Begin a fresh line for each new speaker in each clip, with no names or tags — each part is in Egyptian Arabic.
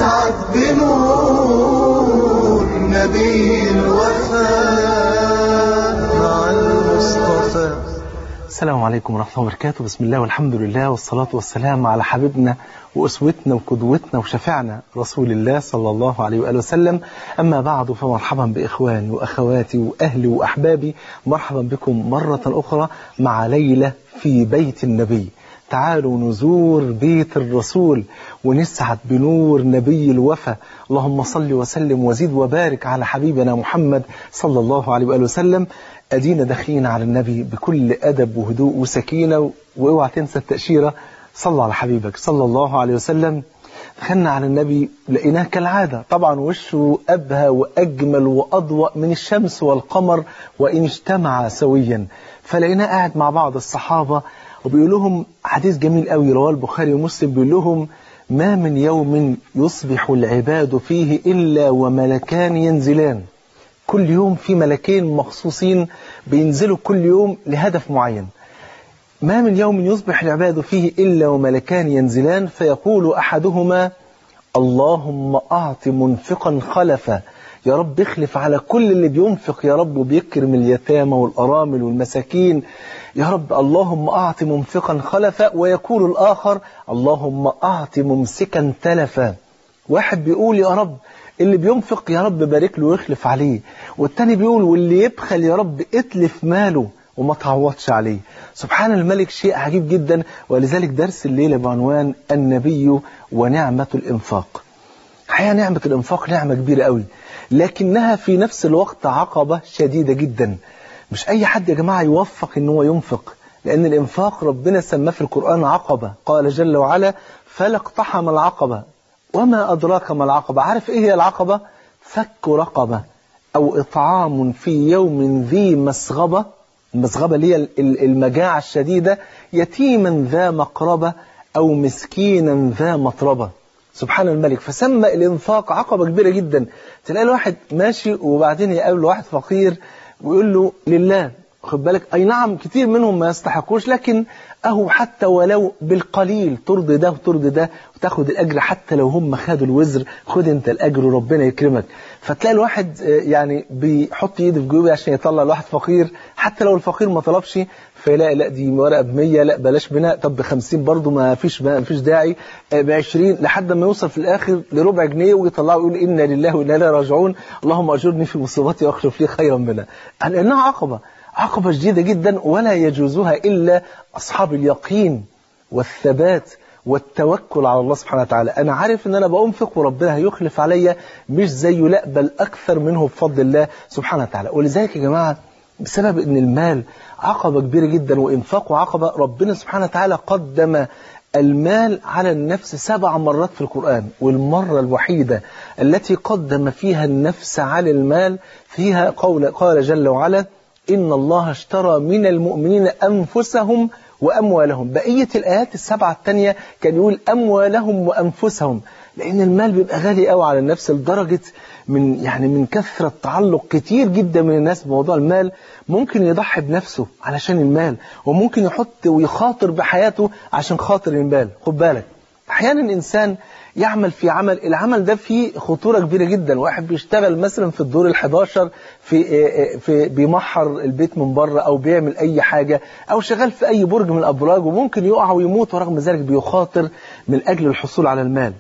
نسعد بنور نبي الوفاء مع المصطفى
السلام عليكم ورحمة الله وبركاته بسم الله والحمد لله والصلاة والسلام على حبيبنا وأسوتنا وقدوتنا وشفعنا رسول الله صلى الله عليه وآله وسلم أما بعد فمرحبا بإخواني وأخواتي وأهلي وأحبابي مرحبا بكم مرة أخرى مع ليلة في بيت النبي تعالوا نزور بيت الرسول ونسعد بنور نبي الوفا اللهم صل وسلم وزيد وبارك على حبيبنا محمد صلى الله عليه وآله وسلم أدينا داخلين على النبي بكل أدب وهدوء وسكينة واوعى تنسى التأشيرة صلى على حبيبك صلى الله عليه وسلم دخلنا على النبي لقيناه كالعادة طبعا وشه أبهى وأجمل وأضوأ من الشمس والقمر وإن اجتمعا سويا فلقيناه قاعد مع بعض الصحابة وبيقول لهم حديث جميل قوي رواه البخاري ومسلم بيقول لهم ما من يوم يصبح العباد فيه إلا وملكان ينزلان كل يوم في ملكين مخصوصين بينزلوا كل يوم لهدف معين ما من يوم يصبح العباد فيه إلا وملكان ينزلان فيقول أحدهما اللهم أعط منفقا خلفا يا رب اخلف على كل اللي بينفق يا رب وبيكرم اليتامى والأرامل والمساكين يا رب اللهم أعط منفقا خلفا ويقول الآخر اللهم أعط ممسكا تلفا واحد بيقول يا رب اللي بينفق يا رب بارك له ويخلف عليه والتاني بيقول واللي يبخل يا رب اتلف ماله وما تعوضش عليه سبحان الملك شيء عجيب جدا ولذلك درس الليلة بعنوان النبي ونعمة الإنفاق الحقيقة نعمة الإنفاق نعمة كبيرة قوي لكنها في نفس الوقت عقبة شديدة جدا مش أي حد يا جماعة يوفق إن هو ينفق لأن الإنفاق ربنا سماه في القرآن عقبة قال جل وعلا فلا اقتحم العقبة وما أدراك ما العقبة عارف إيه هي العقبة فك رقبة أو إطعام في يوم ذي مسغبة المسغبة اللي هي المجاعة الشديدة يتيما ذا مقربة أو مسكينا ذا مطربة سبحان الملك فسمى الإنفاق عقبة كبيرة جدا تلاقي الواحد ماشي وبعدين يقابل واحد فقير ويقول له لله خد بالك أي نعم كتير منهم ما يستحقوش لكن أهو حتى ولو بالقليل ترضي ده وترضي ده وتاخد الأجر حتى لو هم خدوا الوزر خد أنت الأجر وربنا يكرمك فتلاقي الواحد يعني بيحط ايده في جيبه عشان يطلع لواحد فقير حتى لو الفقير ما طلبش فيلاقي لا دي ورقه ب 100 لا بلاش بناء طب ب 50 برضه ما فيش ما فيش داعي ب 20 لحد ما يوصل في الاخر لربع جنيه ويطلعه ويقول انا لله وانا اليه راجعون اللهم اجرني في مصيبتي واخلف لي خيرا منها لانها عقبه عقبه شديده جدا ولا يجوزها الا اصحاب اليقين والثبات والتوكل على الله سبحانه وتعالى أنا عارف أن أنا بأنفق وربنا هيخلف عليا مش زيه لا بل أكثر منه بفضل الله سبحانه وتعالى ولذلك يا جماعة بسبب أن المال عقبة كبيرة جدا وإنفاقه عقبة ربنا سبحانه وتعالى قدم المال على النفس سبع مرات في القرآن والمرة الوحيدة التي قدم فيها النفس على المال فيها قول قال جل وعلا إن الله اشترى من المؤمنين أنفسهم وأموالهم بقية الآيات السبعة التانية كان يقول أموالهم وأنفسهم لأن المال بيبقى غالي قوي على النفس لدرجة من يعني من كثرة تعلق كتير جدا من الناس بموضوع المال ممكن يضحي بنفسه علشان المال وممكن يحط ويخاطر بحياته عشان خاطر المال خد بالك أحيانا الإنسان يعمل في عمل العمل ده فيه خطورة كبيرة جدا واحد بيشتغل مثلا في الدور ال11 في في بيمحر البيت من بره او بيعمل اي حاجة او شغال في اي برج من الابراج وممكن يقع ويموت ورغم ذلك بيخاطر من اجل الحصول على المال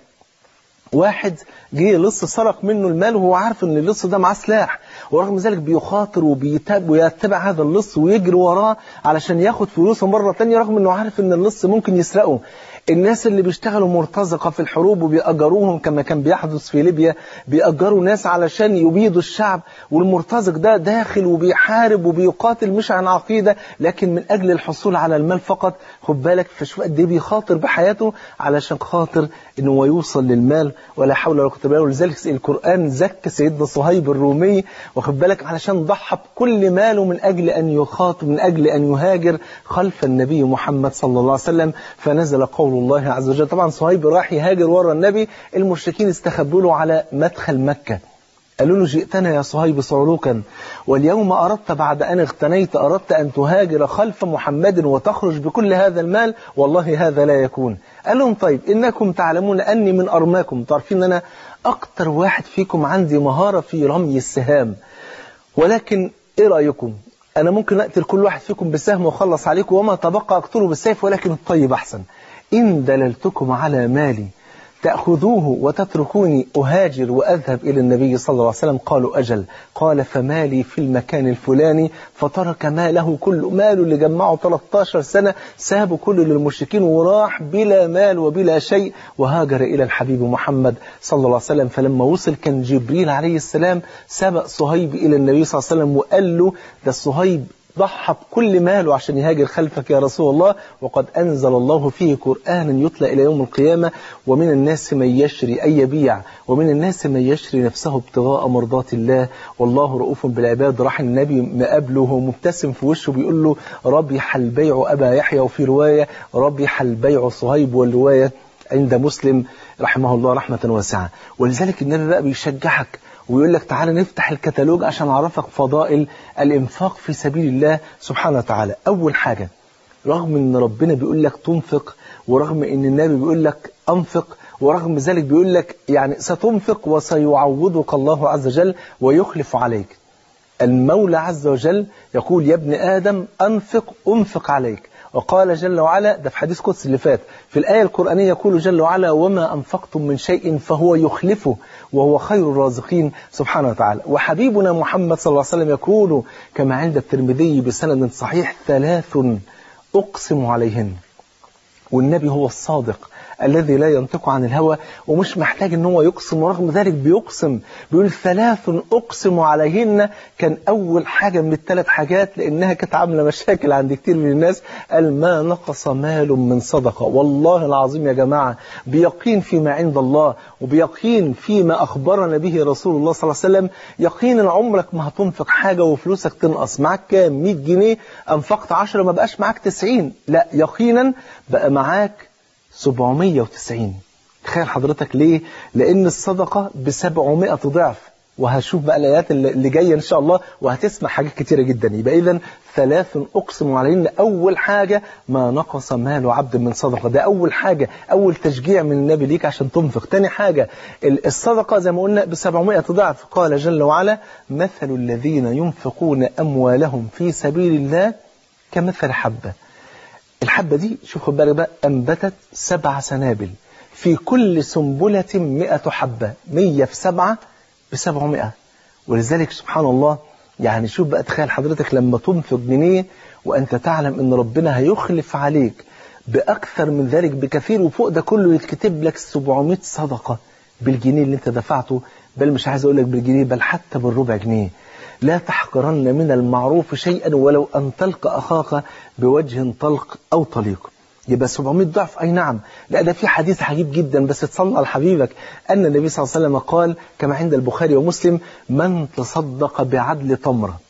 واحد جه لص سرق منه المال وهو عارف ان اللص ده معاه سلاح ورغم ذلك بيخاطر وبيتاب ويتبع هذا اللص ويجري وراه علشان ياخد فلوسه مرة تانية رغم انه عارف ان اللص ممكن يسرقه الناس اللي بيشتغلوا مرتزقة في الحروب وبيأجروهم كما كان بيحدث في ليبيا بيأجروا ناس علشان يبيدوا الشعب والمرتزق ده داخل وبيحارب وبيقاتل مش عن عقيدة لكن من أجل الحصول على المال فقط خد بالك فشوف قد ايه بيخاطر بحياته علشان خاطر انه هو يوصل للمال ولا حول ولا قوة الا بالله ولذلك القرآن زكى سيدنا صهيب الرومي واخد بالك علشان ضحى بكل ماله من أجل أن يخاطب من أجل أن يهاجر خلف النبي محمد صلى الله عليه وسلم فنزل قول الله عز وجل طبعا صهيب راح يهاجر ورا النبي المشركين استخبوا له على مدخل مكة قالوا له جئتنا يا صهيب صعلوكا واليوم أردت بعد أن اغتنيت أردت أن تهاجر خلف محمد وتخرج بكل هذا المال والله هذا لا يكون قال لهم طيب إنكم تعلمون أني من أرماكم تعرفين أن أنا أكتر واحد فيكم عندي مهارة في رمي السهام ولكن إيه رأيكم أنا ممكن أقتل كل واحد فيكم بسهم وأخلص عليكم وما تبقى أقتله بالسيف ولكن الطيب أحسن إن دللتكم على مالي تأخذوه وتتركوني أهاجر وأذهب إلى النبي صلى الله عليه وسلم قالوا أجل قال فمالي في المكان الفلاني فترك ماله كل ماله اللي جمعه 13 سنة سابه كله للمشركين وراح بلا مال وبلا شيء وهاجر إلى الحبيب محمد صلى الله عليه وسلم فلما وصل كان جبريل عليه السلام سبق صهيب إلى النبي صلى الله عليه وسلم وقال له ده صهيب ضحى بكل ماله عشان يهاجر خلفك يا رسول الله وقد أنزل الله فيه قرآنا يتلى إلى يوم القيامة ومن الناس من يشري أي يبيع ومن الناس من يشري نفسه ابتغاء مرضات الله والله رؤوف بالعباد راح النبي مقابله وهو مبتسم في وشه بيقول له ربح البيع أبا يحيى وفي رواية ربح البيع صهيب والرواية عند مسلم رحمه الله رحمة واسعة ولذلك النبي بقى بيشجعك ويقول لك تعالى نفتح الكتالوج عشان أعرفك فضائل الإنفاق في سبيل الله سبحانه وتعالى أول حاجة رغم أن ربنا بيقول لك تنفق ورغم أن النبي بيقول لك أنفق ورغم ذلك بيقول لك يعني ستنفق وسيعوضك الله عز وجل ويخلف عليك المولى عز وجل يقول يا ابن آدم أنفق أنفق عليك وقال جل وعلا ده في حديث قدس اللي فات في الآية القرآنية يقول جل وعلا وما أنفقتم من شيء فهو يخلفه وهو خير الرازقين سبحانه وتعالى وحبيبنا محمد صلى الله عليه وسلم يقول كما عند الترمذي بسند صحيح ثلاث أقسم عليهن والنبي هو الصادق الذي لا ينطق عن الهوى ومش محتاج ان هو يقسم ورغم ذلك بيقسم بيقول ثلاث اقسم عليهن كان اول حاجة من الثلاث حاجات لانها كانت عاملة مشاكل عند كتير من الناس قال ما نقص مال من صدقة والله العظيم يا جماعة بيقين فيما عند الله وبيقين فيما اخبرنا به رسول الله صلى الله عليه وسلم يقينا عمرك ما هتنفق حاجة وفلوسك تنقص معاك كام 100 جنيه انفقت 10 ما بقاش معاك 90 لا يقينا بقى معاك 790 تخيل حضرتك ليه لان الصدقة ب 700 ضعف وهشوف بقى الايات اللي جايه ان شاء الله وهتسمع حاجات كتيره جدا يبقى اذا ثلاث اقسم علينا اول حاجه ما نقص مال عبد من صدقه ده اول حاجه اول تشجيع من النبي ليك عشان تنفق تاني حاجه الصدقه زي ما قلنا ب 700 ضعف قال جل وعلا مثل الذين ينفقون اموالهم في سبيل الله كمثل حبه الحبة دي شوف خد بالك بقى أنبتت سبع سنابل في كل سنبلة مئة حبة مية في سبعة بسبعمائة ولذلك سبحان الله يعني شوف بقى تخيل حضرتك لما تنفق جنيه وأنت تعلم أن ربنا هيخلف عليك بأكثر من ذلك بكثير وفوق ده كله يتكتب لك 700 صدقة بالجنيه اللي انت دفعته بل مش عايز أقول لك بالجنيه بل حتى بالربع جنيه لا تحقرن من المعروف شيئا ولو أن تلقى أخاك بوجه طلق أو طليق يبقى 700 ضعف أي نعم لا ده في حديث عجيب جدا بس تصلى على حبيبك أن النبي صلى الله عليه وسلم قال كما عند البخاري ومسلم من تصدق بعدل تمرة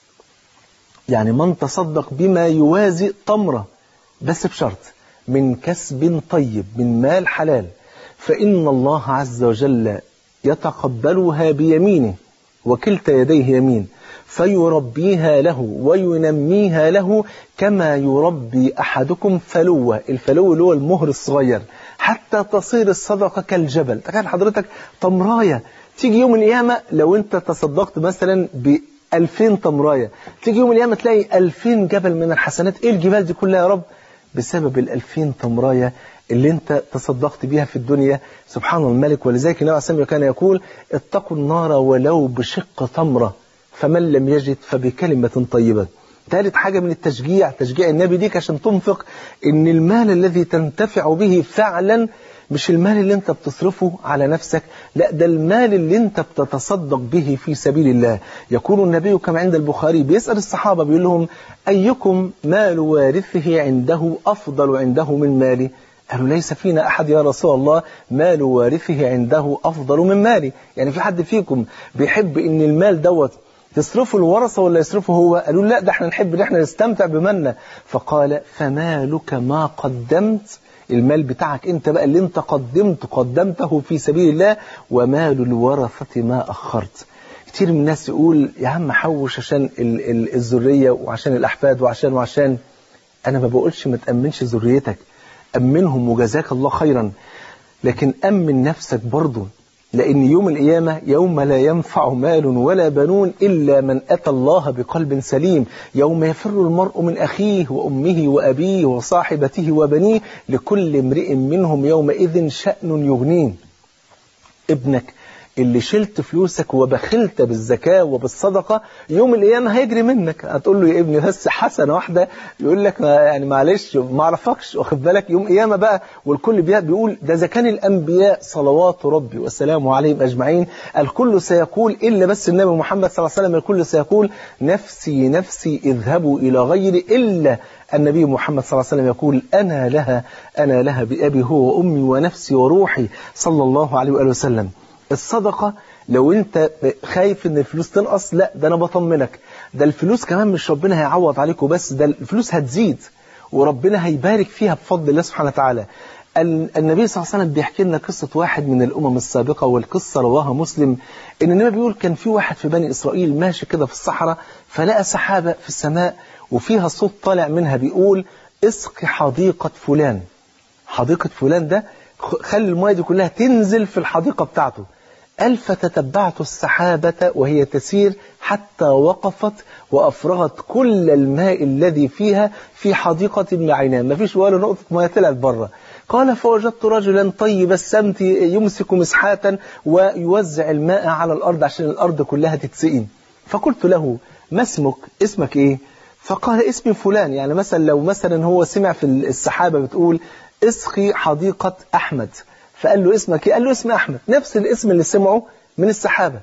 يعني من تصدق بما يوازي تمرة بس بشرط من كسب طيب من مال حلال فإن الله عز وجل يتقبلها بيمينه وكلتا يديه يمين فيربيها له وينميها له كما يربي أحدكم فلوة الفلو اللي هو المهر الصغير حتى تصير الصدقة كالجبل تخيل حضرتك تمراية تيجي يوم القيامة لو انت تصدقت مثلا ب 2000 تمراية تيجي يوم القيامة تلاقي 2000 جبل من الحسنات ايه الجبال دي كلها يا رب بسبب ال 2000 تمراية اللي انت تصدقت بيها في الدنيا سبحان الملك ولذلك النبي عليه الصلاه كان يقول اتقوا النار ولو بشق تمره فمن لم يجد فبكلمه طيبه ثالث حاجة من التشجيع تشجيع النبي ديك عشان تنفق ان المال الذي تنتفع به فعلا مش المال اللي انت بتصرفه على نفسك لا ده المال اللي انت بتتصدق به في سبيل الله يقول النبي كما عند البخاري بيسأل الصحابة بيقول لهم أيكم مال وارثه عنده أفضل عنده من مالي قالوا ليس فينا أحد يا رسول الله مال وارثه عنده أفضل من مالي يعني في حد فيكم بيحب إن المال دوت تصرفه الورثة ولا يصرفه هو قالوا لا ده احنا نحب ان احنا نستمتع بمالنا فقال فمالك ما قدمت المال بتاعك انت بقى اللي انت قدمت قدمته في سبيل الله ومال الورثة ما أخرت كتير من الناس يقول يا عم حوش عشان ال ال الذرية وعشان الأحفاد وعشان وعشان أنا ما بقولش ما تأمنش ذريتك أمنهم وجزاك الله خيرا لكن أمن نفسك برضه لأن يوم القيامة يوم لا ينفع مال ولا بنون إلا من أتى الله بقلب سليم يوم يفر المرء من أخيه وأمه وأبيه وصاحبته وبنيه لكل امرئ منهم يومئذ شأن يغنيه ابنك اللي شلت فلوسك وبخلت بالزكاة وبالصدقة يوم القيامة هيجري منك هتقول له يا ابني بس حسنة واحدة يقول لك ما يعني معلش ما اعرفكش واخد بالك يوم قيامة بقى والكل بيقول ده إذا كان الأنبياء صلوات ربي والسلام عليهم أجمعين الكل سيقول إلا بس النبي محمد صلى الله عليه وسلم الكل سيقول نفسي نفسي اذهبوا إلى غيري إلا النبي محمد صلى الله عليه وسلم يقول أنا لها أنا لها بأبي هو وأمي ونفسي وروحي صلى الله عليه وآله وسلم الصدقة لو انت خايف ان الفلوس تنقص لا ده انا بطمنك ده الفلوس كمان مش ربنا هيعوض عليكم بس ده الفلوس هتزيد وربنا هيبارك فيها بفضل الله سبحانه وتعالى النبي صلى الله عليه وسلم بيحكي لنا قصة واحد من الأمم السابقة والقصة رواها مسلم إن النبي بيقول كان في واحد في بني إسرائيل ماشي كده في الصحراء فلقى سحابة في السماء وفيها صوت طالع منها بيقول اسقي حديقة فلان حديقة فلان ده خلي المياه دي كلها تنزل في الحديقة بتاعته قال فتتبعت السحابة وهي تسير حتى وقفت وأفرغت كل الماء الذي فيها في حديقة بعينها ما فيش ولا نقطة مياه طلعت بره قال فوجدت رجلا طيب السمت يمسك مسحاة ويوزع الماء على الأرض عشان الأرض كلها تتسقي فقلت له ما اسمك اسمك ايه فقال اسمي فلان يعني مثلا لو مثلا هو سمع في السحابة بتقول اسقي حديقة أحمد فقال له اسمك ايه قال له اسم أحمد نفس الاسم اللي سمعه من السحابة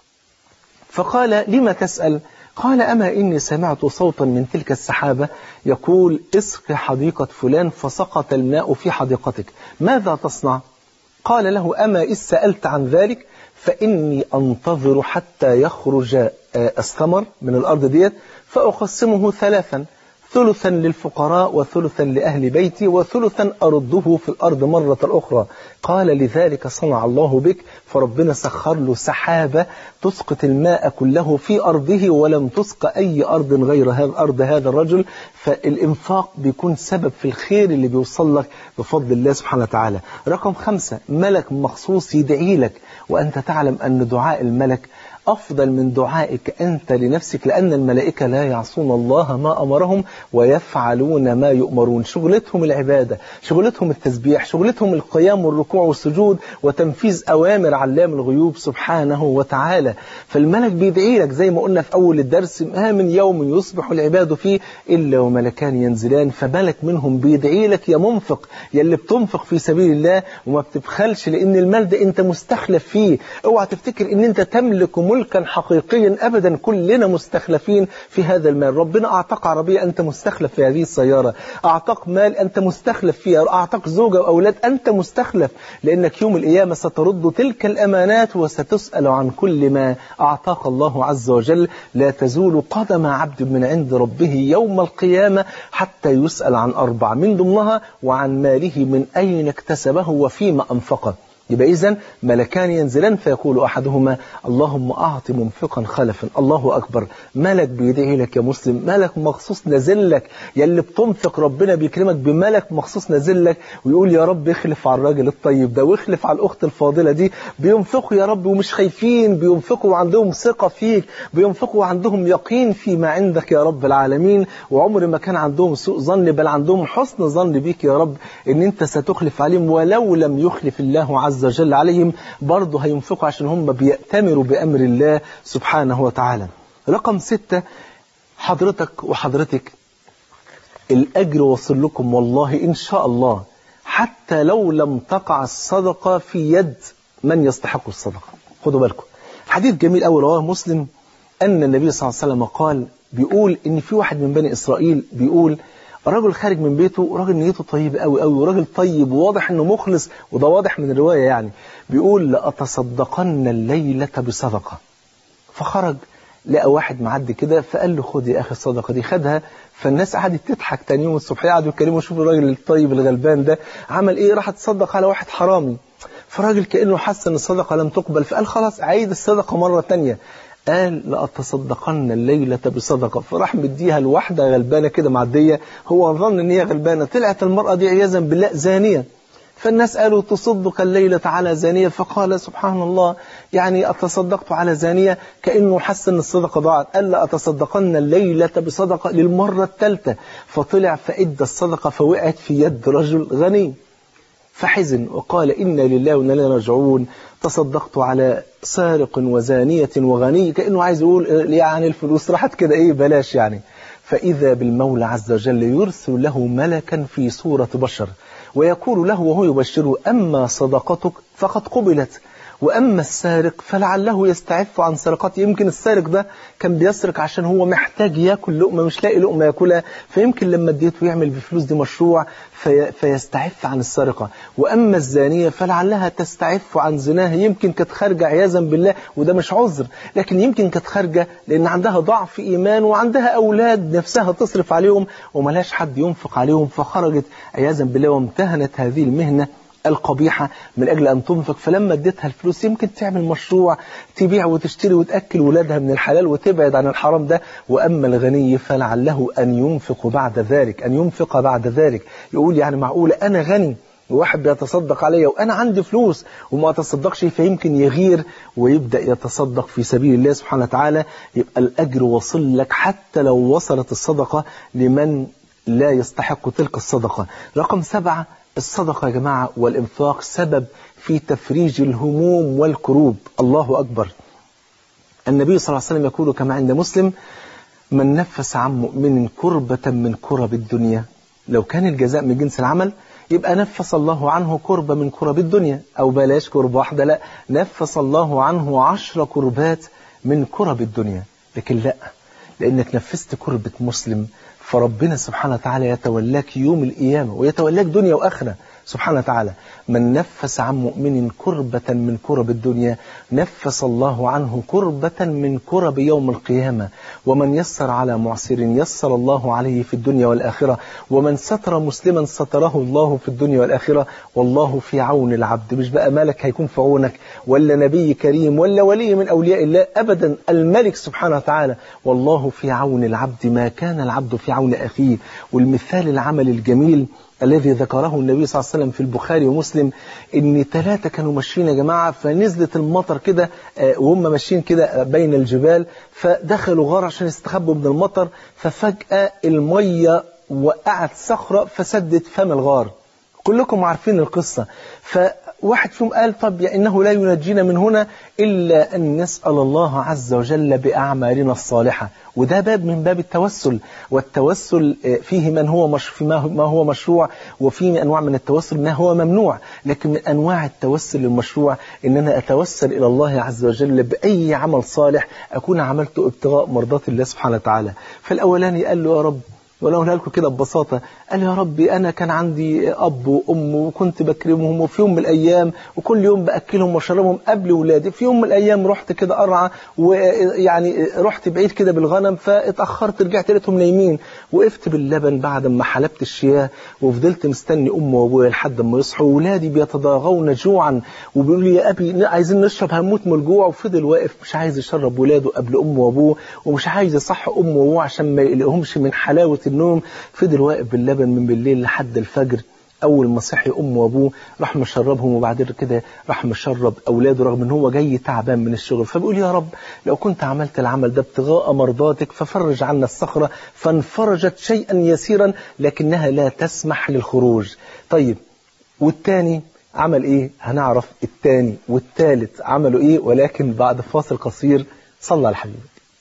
فقال لما تسأل قال أما إني سمعت صوتا من تلك السحابة يقول اسق حديقة فلان فسقط الماء في حديقتك ماذا تصنع قال له أما إذ سألت عن ذلك فإني أنتظر حتى يخرج الثمر من الأرض ديت فأقسمه ثلاثا ثلثا للفقراء وثلثا لأهل بيتي وثلثا أرده في الأرض مرة أخرى قال لذلك صنع الله بك فربنا سخر له سحابة تسقط الماء كله في أرضه ولم تسق أي أرض غير هذا أرض هذا الرجل فالإنفاق بيكون سبب في الخير اللي بيوصل لك بفضل الله سبحانه وتعالى رقم خمسة ملك مخصوص يدعي لك وأنت تعلم أن دعاء الملك أفضل من دعائك أنت لنفسك لأن الملائكة لا يعصون الله ما أمرهم ويفعلون ما يؤمرون شغلتهم العبادة شغلتهم التسبيح شغلتهم القيام والركوع والسجود وتنفيذ أوامر علام الغيوب سبحانه وتعالى فالملك بيدعي لك زي ما قلنا في أول الدرس ما من يوم يصبح العباد فيه إلا وملكان ينزلان فملك منهم بيدعي لك يا منفق يا اللي بتنفق في سبيل الله وما بتبخلش لأن المال ده أنت مستخلف فيه اوعى تفتكر أن أنت تملك ملكا حقيقيا أبدا كلنا مستخلفين في هذا المال ربنا أعطاك عربية أنت مستخلف في هذه السيارة أعطاك مال أنت مستخلف فيها أعطاك زوجة وأولاد أنت مستخلف لأنك يوم القيامة سترد تلك الأمانات وستسأل عن كل ما أعطاك الله عز وجل لا تزول قدم عبد من عند ربه يوم القيامة حتى يسأل عن أربع من ضمنها وعن ماله من أين اكتسبه وفيما أنفقه يبقى إذن ملكان ينزلان فيقول أحدهما اللهم أعط منفقا خلفا الله أكبر ملك بيدعي لك يا مسلم ملك مخصوص نازل لك يا اللي بتنفق ربنا بيكرمك بملك مخصوص نازل لك ويقول يا رب اخلف على الراجل الطيب ده واخلف على الأخت الفاضلة دي بينفقوا يا رب ومش خايفين بينفقوا وعندهم ثقة فيك بينفقوا وعندهم يقين فيما عندك يا رب العالمين وعمر ما كان عندهم سوء ظن بل عندهم حسن ظن بيك يا رب ان انت ستخلف عليهم ولو لم يخلف الله عز عز وجل عليهم برضه هينفقوا عشان هم بيأتمروا بأمر الله سبحانه وتعالى رقم ستة حضرتك وحضرتك الأجر وصل لكم والله إن شاء الله حتى لو لم تقع الصدقة في يد من يستحق الصدقة خدوا بالكم حديث جميل أول رواه مسلم أن النبي صلى الله عليه وسلم قال بيقول إن في واحد من بني إسرائيل بيقول راجل خارج من بيته راجل نيته طيبة قوي قوي وراجل طيب وواضح انه مخلص وده واضح من الرواية يعني بيقول لأتصدقن الليلة بصدقة فخرج لقى واحد معدي كده فقال له خد يا أخي الصدقة دي خدها فالناس قعدت تضحك تاني يوم الصبح قعدوا يتكلموا شوفوا الراجل الطيب الغلبان ده عمل ايه راح تصدق على واحد حرامي فالراجل كأنه حس ان الصدقة لم تقبل فقال خلاص عيد الصدقة مرة تانية قال لأتصدقن الليلة بصدقة فراح مديها لواحدة غلبانة كده معدية هو ظن ان هي غلبانة طلعت المرأة دي عياذا بالله زانية فالناس قالوا تصدق الليلة على زانية فقال سبحان الله يعني أتصدقت على زانية كأنه حس أن الصدقة ضاعت قال لا أتصدقن الليلة بصدقة للمرة الثالثة فطلع فإدى الصدقة فوقعت في يد رجل غني فحزن وقال إنا لله وإنا إليه راجعون تصدقت على سارق وزانية وغني كأنه عايز يقول يعني الفلوس راحت كده إيه بلاش يعني فإذا بالمولى عز وجل يرسل له ملكا في صورة بشر ويقول له وهو يبشره أما صدقتك فقد قبلت وأما السارق فلعله يستعف عن سرقته يمكن السارق ده كان بيسرق عشان هو محتاج ياكل لقمة مش لاقي لقمة ياكلها فيمكن لما اديته يعمل بالفلوس دي مشروع في فيستعف عن السرقة وأما الزانية فلعلها تستعف عن زناها يمكن كانت خارجة عياذا بالله وده مش عذر لكن يمكن كانت خارجة لأن عندها ضعف إيمان وعندها أولاد نفسها تصرف عليهم وملاش حد ينفق عليهم فخرجت عياذا بالله وامتهنت هذه المهنة القبيحة من أجل أن تنفق فلما اديتها الفلوس يمكن تعمل مشروع تبيع وتشتري وتأكل ولادها من الحلال وتبعد عن الحرام ده وأما الغني فلعله أن ينفق بعد ذلك أن ينفق بعد ذلك يقول يعني معقولة أنا غني وواحد بيتصدق عليا وأنا عندي فلوس وما أتصدقش فيمكن يغير ويبدأ يتصدق في سبيل الله سبحانه وتعالى يبقى الأجر وصل لك حتى لو وصلت الصدقة لمن لا يستحق تلك الصدقة رقم سبعة الصدقة يا جماعة والإنفاق سبب في تفريج الهموم والكروب الله أكبر النبي صلى الله عليه وسلم يقول كما عند مسلم من نفس عن مؤمن كربة من كرب الدنيا لو كان الجزاء من جنس العمل يبقى نفس الله عنه كربة من كرب الدنيا أو بلاش كربة واحدة لا نفس الله عنه عشر كربات من كرب الدنيا لكن لا لأنك نفست كربة مسلم فربنا سبحانه وتعالى يتولاك يوم القيامة ويتولاك دنيا وآخرة سبحانه وتعالى من نفس عن مؤمن كربة من كرب الدنيا نفس الله عنه كربة من كرب يوم القيامة ومن يسر على معسر يسر الله عليه في الدنيا والآخرة ومن ستر مسلما ستره الله في الدنيا والآخرة والله في عون العبد مش بقى مالك هيكون في عونك ولا نبي كريم ولا ولي من أولياء الله أبدا الملك سبحانه وتعالى والله في عون العبد ما كان العبد في عون أخيه والمثال العمل الجميل الذي ذكره النبي صلى الله عليه وسلم في البخاري ومسلم ان ثلاثة كانوا ماشيين يا جماعة فنزلت المطر كده وهم ماشيين كده بين الجبال فدخلوا غار عشان يستخبوا من المطر ففجأة المية وقعت صخرة فسدت فم الغار كلكم عارفين القصة فواحد فيهم قال طب يا إنه لا ينجينا من هنا إلا أن نسأل الله عز وجل بأعمالنا الصالحة وده باب من باب التوسل والتوسل فيه من هو مش في ما هو مشروع وفيه أنواع من التوسل ما هو ممنوع لكن من أنواع التوسل المشروع إن أنا أتوسل إلى الله عز وجل بأي عمل صالح أكون عملته ابتغاء مرضات الله سبحانه وتعالى فالأولاني قال له يا رب ولو قلنا لكم كده ببساطة قال يا ربي أنا كان عندي أب وأم وكنت بكرمهم وفي يوم من الأيام وكل يوم بأكلهم وشربهم قبل ولادي في يوم من الأيام رحت كده أرعى ويعني رحت بعيد كده بالغنم فاتأخرت رجعت لقيتهم نايمين وقفت باللبن بعد ما حلبت الشياه وفضلت مستني أمي وأبويا لحد ما يصحوا وولادي بيتضاغون جوعا وبيقولوا لي يا أبي عايزين نشرب هنموت من الجوع وفضل واقف مش عايز يشرب ولاده قبل أمه وأبوه ومش عايز يصح أمه وأبوه عشان ما يقلقهمش من حلاوة النوم فضل واقف باللبن من بالليل لحد الفجر أول ما صحي أمه وأبوه راح مشربهم وبعد كده راح مشرب أولاده رغم إن هو جاي تعبان من الشغل فبيقول يا رب لو كنت عملت العمل ده ابتغاء مرضاتك ففرج عنا الصخرة فانفرجت شيئا يسيرا لكنها لا تسمح للخروج طيب والتاني عمل إيه هنعرف التاني والتالت عملوا إيه ولكن بعد فاصل قصير صلى على الحبيب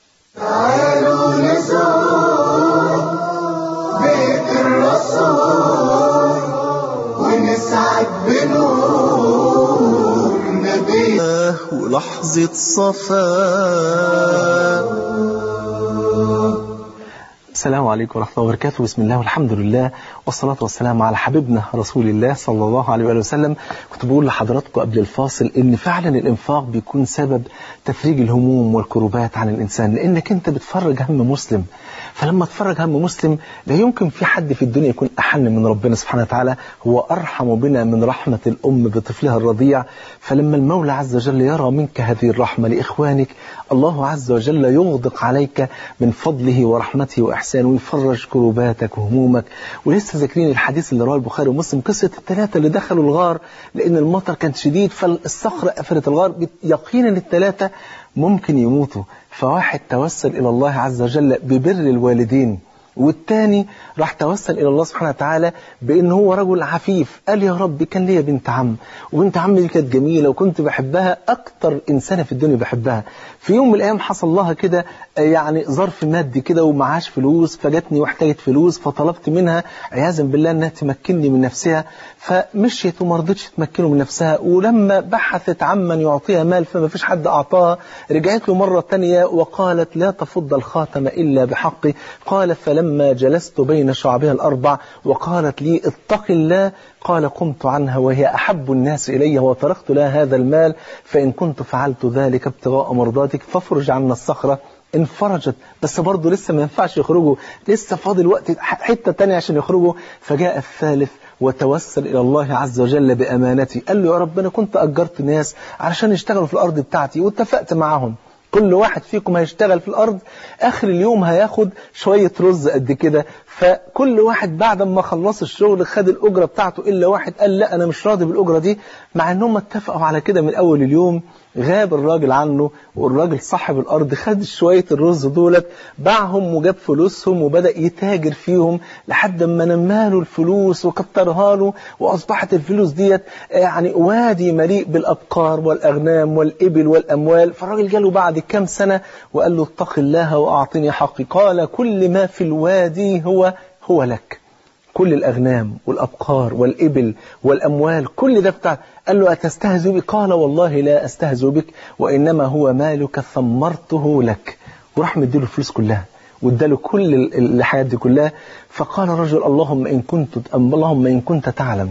تعالوا نزور بيت الرسول ونسعد بنور نبي ولحظة صفاء
السلام عليكم ورحمة الله وبركاته بسم الله والحمد لله والصلاة والسلام على حبيبنا رسول الله صلى الله عليه وآله وسلم كنت بقول لحضراتكم قبل الفاصل ان فعلا الانفاق بيكون سبب تفريج الهموم والكروبات عن الانسان لانك انت بتفرج هم مسلم فلما اتفرج هم مسلم لا يمكن في حد في الدنيا يكون أحن من ربنا سبحانه وتعالى هو أرحم بنا من رحمة الأم بطفلها الرضيع فلما المولى عز وجل يرى منك هذه الرحمة لإخوانك الله عز وجل يغدق عليك من فضله ورحمته وإحسانه ويفرج كروباتك وهمومك ولسه ذاكرين الحديث اللي رواه البخاري ومسلم قصة الثلاثة اللي دخلوا الغار لأن المطر كان شديد فالصخرة قفلت الغار يقينا الثلاثة ممكن يموتوا فواحد توسل إلى الله عز وجل ببر الوالدين والتاني راح توسل إلى الله سبحانه وتعالى بأن هو رجل عفيف قال يا رب كان ليا بنت عم وبنت عم دي كانت جميلة وكنت بحبها أكتر إنسانة في الدنيا بحبها في يوم من الأيام حصل لها كده يعني ظرف مادي كده ومعاش فلوس فجتني واحتاجت فلوس فطلبت منها عياذا بالله أنها تمكنني من نفسها فمشيت وما رضتش تمكنه من نفسها ولما بحثت عمن يعطيها مال فما فيش حد أعطاها رجعت له مرة تانية وقالت لا تفض الخاتم إلا بحقه قال فلما جلست بين شعبها الأربع وقالت لي اتق الله قال قمت عنها وهي أحب الناس إلي وتركت لها هذا المال فإن كنت فعلت ذلك ابتغاء مرضاتك فافرج عنا الصخرة انفرجت بس برضه لسه ما ينفعش يخرجوا لسه فاضل وقت حتة تانية عشان يخرجوا فجاء الثالث وتوسل إلى الله عز وجل بأمانتي قال له يا رب أنا كنت أجرت ناس علشان يشتغلوا في الأرض بتاعتي واتفقت معاهم كل واحد فيكم هيشتغل في الأرض آخر اليوم هياخد شوية رز قد كده فكل واحد بعد ما خلص الشغل خد الأجرة بتاعته إلا واحد قال لا أنا مش راضي بالأجرة دي مع أنهم اتفقوا على كده من أول اليوم غاب الراجل عنه والراجل صاحب الأرض خد شوية الرز دولت باعهم وجاب فلوسهم وبدأ يتاجر فيهم لحد ما نماله الفلوس وكترها له وأصبحت الفلوس ديت يعني وادي مليء بالأبقار والأغنام والإبل والأموال فالراجل جاله بعد كام سنة وقال له اتق الله وأعطني حقي قال كل ما في الوادي هو هو لك كل الأغنام والأبقار والإبل والأموال كل ده بتاع قال له أتستهزئ بك قال والله لا أستهزئ بك وإنما هو مالك ثمرته لك وراح مديله الفلوس كلها واداله كل الحاجات دي كلها فقال الرجل اللهم إن كنت اللهم إن كنت تعلم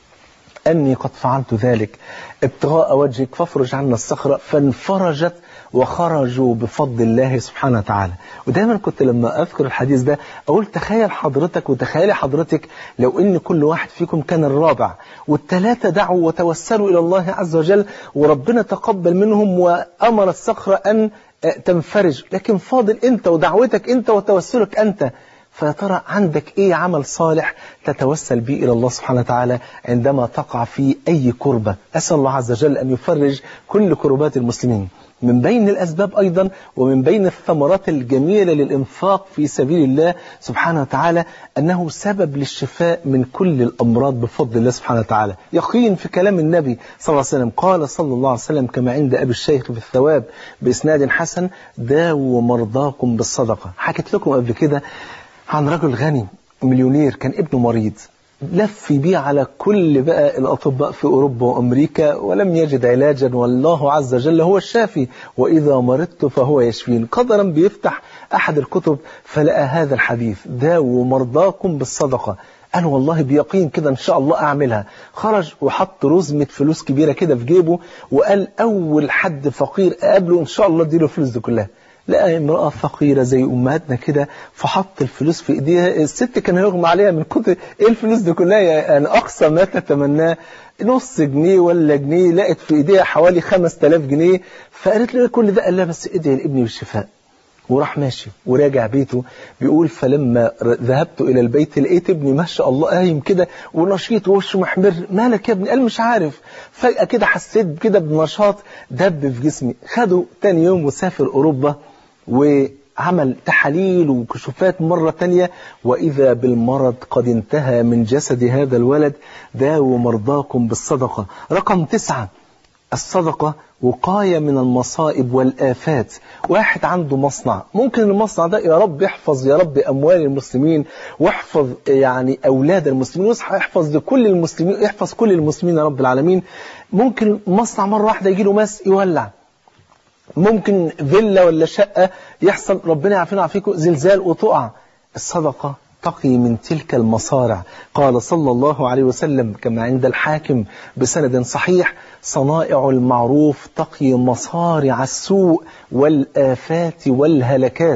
أني قد فعلت ذلك ابتغاء وجهك فافرج عنا الصخرة فانفرجت وخرجوا بفضل الله سبحانه وتعالى ودايما كنت لما أذكر الحديث ده أقول تخيل حضرتك وتخيلي حضرتك لو إن كل واحد فيكم كان الرابع والثلاثة دعوا وتوسلوا إلى الله عز وجل وربنا تقبل منهم وأمر الصخرة أن تنفرج لكن فاضل أنت ودعوتك أنت وتوسلك أنت فيا ترى عندك ايه عمل صالح تتوسل به الى الله سبحانه وتعالى عندما تقع في اي كربة اسال الله عز وجل ان يفرج كل كربات المسلمين من بين الأسباب أيضا ومن بين الثمرات الجميلة للإنفاق في سبيل الله سبحانه وتعالى أنه سبب للشفاء من كل الأمراض بفضل الله سبحانه وتعالى يقين في كلام النبي صلى الله عليه وسلم قال صلى الله عليه وسلم كما عند أبي الشيخ في الثواب بإسناد حسن داووا مرضاكم بالصدقة حكيت لكم قبل كده عن رجل غني مليونير كان ابنه مريض لف بيه على كل بقى الأطباء في أوروبا وأمريكا ولم يجد علاجا والله عز وجل هو الشافي وإذا مرضت فهو يشفين قدرا بيفتح أحد الكتب فلقى هذا الحديث داووا مرضاكم بالصدقة قال والله بيقين كده إن شاء الله أعملها خرج وحط رزمة فلوس كبيرة كده في جيبه وقال أول حد فقير أقابله إن شاء الله اديله الفلوس دي كلها لقى امرأة فقيرة زي أمهاتنا كده فحط الفلوس في إيديها الست كان هيغمى عليها من كتر إيه الفلوس دي كلها يعني أقصى ما تتمناه نص جنيه ولا جنيه لقت في إيديها حوالي 5000 جنيه فقالت له كل ده قال لها بس ادعي لابني بالشفاء وراح ماشي وراجع بيته بيقول فلما ذهبت إلى البيت لقيت ابني ما شاء الله قايم كده ونشيط ووشه محمر مالك يا ابني قال مش عارف فجأة كده حسيت كده بنشاط دب في جسمي خده تاني يوم وسافر أوروبا وعمل تحاليل وكشوفات مرة تانية وإذا بالمرض قد انتهى من جسد هذا الولد داووا مرضاكم بالصدقة رقم تسعة الصدقة وقاية من المصائب والآفات واحد عنده مصنع ممكن المصنع ده يا رب يحفظ يا رب أموال المسلمين واحفظ يعني أولاد المسلمين ويحفظ لكل المسلمين يحفظ كل المسلمين يا رب العالمين ممكن مصنع مرة واحدة يجي له ماس يولع ممكن فيلا ولا شقة يحصل ربنا يعافينا ويعافيكم زلزال وتقع الصدقة تقي من تلك المصارع قال صلى الله عليه وسلم كما عند الحاكم بسند صحيح صنائع المعروف تقي مصارع السوء والآفات والهلكات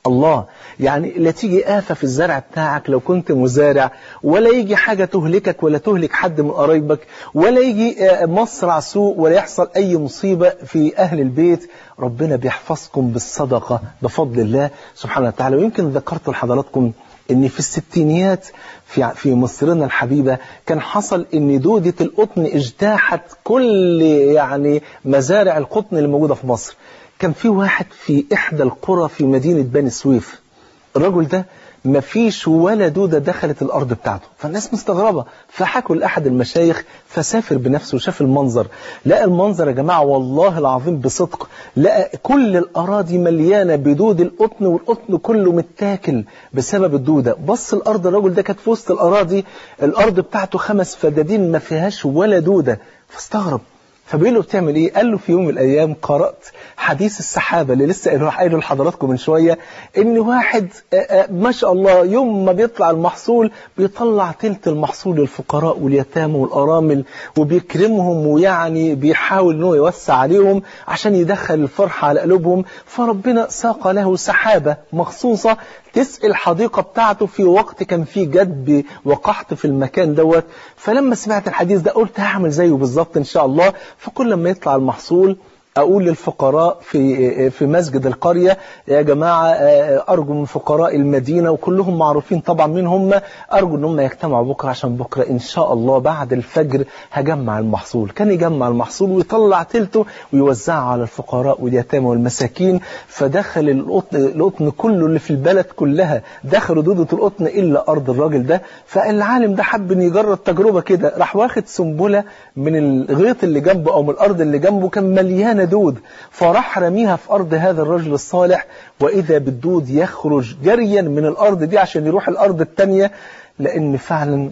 الله يعني لا تيجي آفة في الزرع بتاعك لو كنت مزارع ولا يجي حاجة تهلكك ولا تهلك حد من قرايبك ولا يجي مصرع سوء ولا يحصل أي مصيبة في أهل البيت ربنا بيحفظكم بالصدقة بفضل الله سبحانه وتعالى ويمكن ذكرت لحضراتكم ان في الستينيات في في مصرنا الحبيبة كان حصل ان دودة القطن اجتاحت كل يعني مزارع القطن اللي موجودة في مصر كان في واحد في إحدى القرى في مدينة بني سويف الرجل ده مفيش ولا دودة دخلت الأرض بتاعته فالناس مستغربة فحكوا لأحد المشايخ فسافر بنفسه وشاف المنظر لقى المنظر يا جماعة والله العظيم بصدق لقى كل الأراضي مليانة بدود القطن والقطن كله متاكل بسبب الدودة بص الأرض الرجل ده كانت في وسط الأراضي الأرض بتاعته خمس فدادين ما فيهاش ولا دودة فاستغرب فبيقول له بتعمل ايه قال له في يوم من الايام قرات حديث السحابه اللي لسه قايله قايله لحضراتكم من شويه ان واحد ما شاء الله يوم ما بيطلع المحصول بيطلع تلت المحصول للفقراء واليتامى والارامل وبيكرمهم ويعني بيحاول ان هو يوسع عليهم عشان يدخل الفرحه على قلوبهم فربنا ساق له سحابه مخصوصه تسقي الحديقة بتاعته في وقت كان فيه جدب وقحط في المكان دوت فلما سمعت الحديث ده قلت هعمل زيه بالظبط إن شاء الله فكل ما يطلع المحصول أقول للفقراء في في مسجد القرية يا جماعة أرجو من فقراء المدينة وكلهم معروفين طبعا مين هم أرجو إن هم يجتمعوا بكرة عشان بكرة إن شاء الله بعد الفجر هجمع المحصول كان يجمع المحصول ويطلع تلته ويوزعه على الفقراء واليتامى والمساكين فدخل القطن, القطن كله اللي في البلد كلها دخلوا دودة القطن إلا أرض الراجل ده فالعالم ده حب إن يجرب تجربة كده راح واخد سنبلة من الغيط اللي جنبه أو من الأرض اللي جنبه كان مليانة دود فراح رميها في أرض هذا الرجل الصالح وإذا بالدود يخرج جريا من الأرض دي عشان يروح الأرض التانية لأن فعلا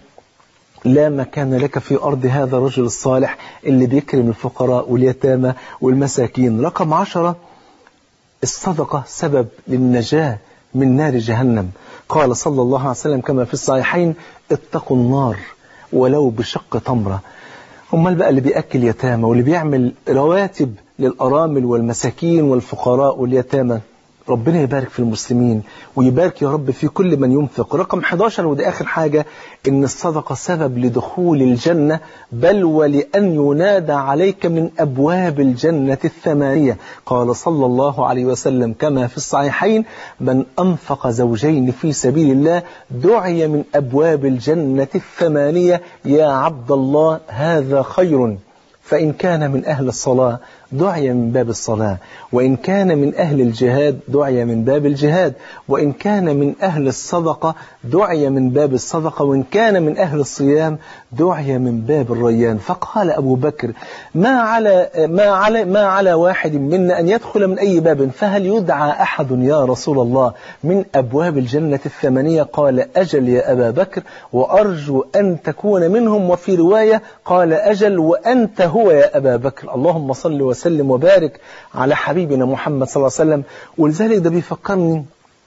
لا مكان لك في أرض هذا الرجل الصالح اللي بيكرم الفقراء واليتامى والمساكين رقم عشرة الصدقة سبب للنجاة من نار جهنم قال صلى الله عليه وسلم كما في الصحيحين اتقوا النار ولو بشق تمرة امال بقى اللي بيأكل يتامى واللي بيعمل رواتب للأرامل والمساكين والفقراء واليتامى ربنا يبارك في المسلمين ويبارك يا رب في كل من ينفق رقم 11 وده آخر حاجة إن الصدقة سبب لدخول الجنة بل ولأن ينادى عليك من أبواب الجنة الثمانية قال صلى الله عليه وسلم كما في الصحيحين من أنفق زوجين في سبيل الله دعي من أبواب الجنة الثمانية يا عبد الله هذا خير فإن كان من أهل الصلاة دعي من باب الصلاة وإن كان من أهل الجهاد دعي من باب الجهاد وإن كان من أهل الصدقة دعي من باب الصدقة وإن كان من أهل الصيام دعي من باب الريان فقال أبو بكر ما على ما على ما على واحد منا أن يدخل من أي باب فهل يدعى أحد يا رسول الله من أبواب الجنة الثمانية قال أجل يا أبا بكر وأرجو أن تكون منهم وفي رواية قال أجل وأنت هو يا أبا بكر اللهم صل وسلم وسلم وبارك على حبيبنا محمد صلى الله عليه وسلم ولذلك ده بيفكرني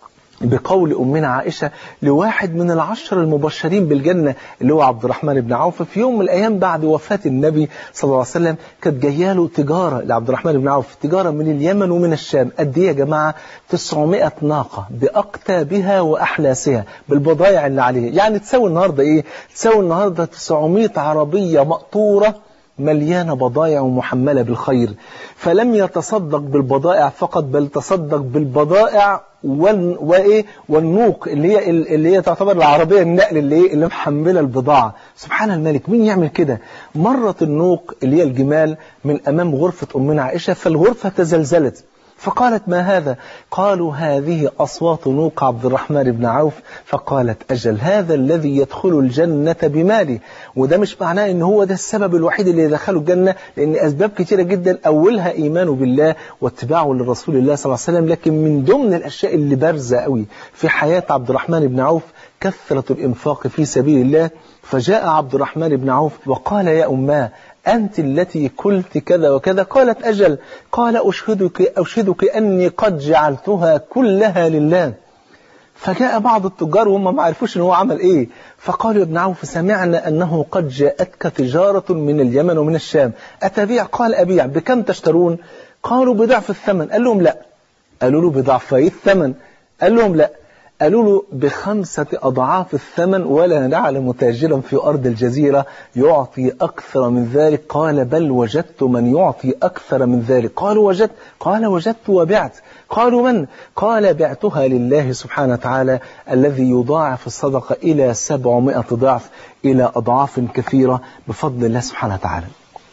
بقول أمنا عائشة لواحد من العشر المبشرين بالجنة اللي هو عبد الرحمن بن عوف في يوم من الأيام بعد وفاة النبي صلى الله عليه وسلم كانت جايه له تجارة لعبد الرحمن بن عوف تجارة من اليمن ومن الشام قد إيه يا جماعة 900 ناقة بأقتابها وأحلاسها بالبضائع اللي عليها يعني تساوي النهاردة إيه تساوي النهاردة 900 عربية مقطورة مليانة بضائع ومحملة بالخير فلم يتصدق بالبضائع فقط بل تصدق بالبضائع وال... وإيه والنوق اللي هي اللي هي تعتبر العربية النقل اللي إيه اللي محملة البضاعة سبحان الملك مين يعمل كده مرت النوق اللي هي الجمال من أمام غرفة أمنا عائشة فالغرفة تزلزلت فقالت ما هذا قالوا هذه أصوات نوق عبد الرحمن بن عوف فقالت أجل هذا الذي يدخل الجنة بمالي وده مش معناه ان هو ده السبب الوحيد اللي يدخله الجنة لأن أسباب كثيرة جدا أولها إيمانه بالله واتباعه لرسول الله صلى الله عليه وسلم لكن من ضمن الأشياء اللي بارزة قوي في حياة عبد الرحمن بن عوف كثرة الإنفاق في سبيل الله فجاء عبد الرحمن بن عوف وقال يا أماه أنت التي قلت كذا وكذا قالت أجل قال أشهدك, أشهدك أني قد جعلتها كلها لله فجاء بعض التجار وهم ما عرفوش ان هو عمل ايه فقالوا يا ابن عوف سمعنا انه قد جاءتك تجارة من اليمن ومن الشام اتبيع قال ابيع بكم تشترون قالوا بضعف الثمن قال لهم لا قالوا له بضعفي الثمن قال لهم لا قالوا له بخمسة أضعاف الثمن ولا نعلم تاجرا في أرض الجزيرة يعطي أكثر من ذلك قال بل وجدت من يعطي أكثر من ذلك قالوا وجدت قال وجدت وبعت قالوا من قال بعتها لله سبحانه وتعالى الذي يضاعف الصدقة إلى سبعمائة ضعف إلى أضعاف كثيرة بفضل الله سبحانه وتعالى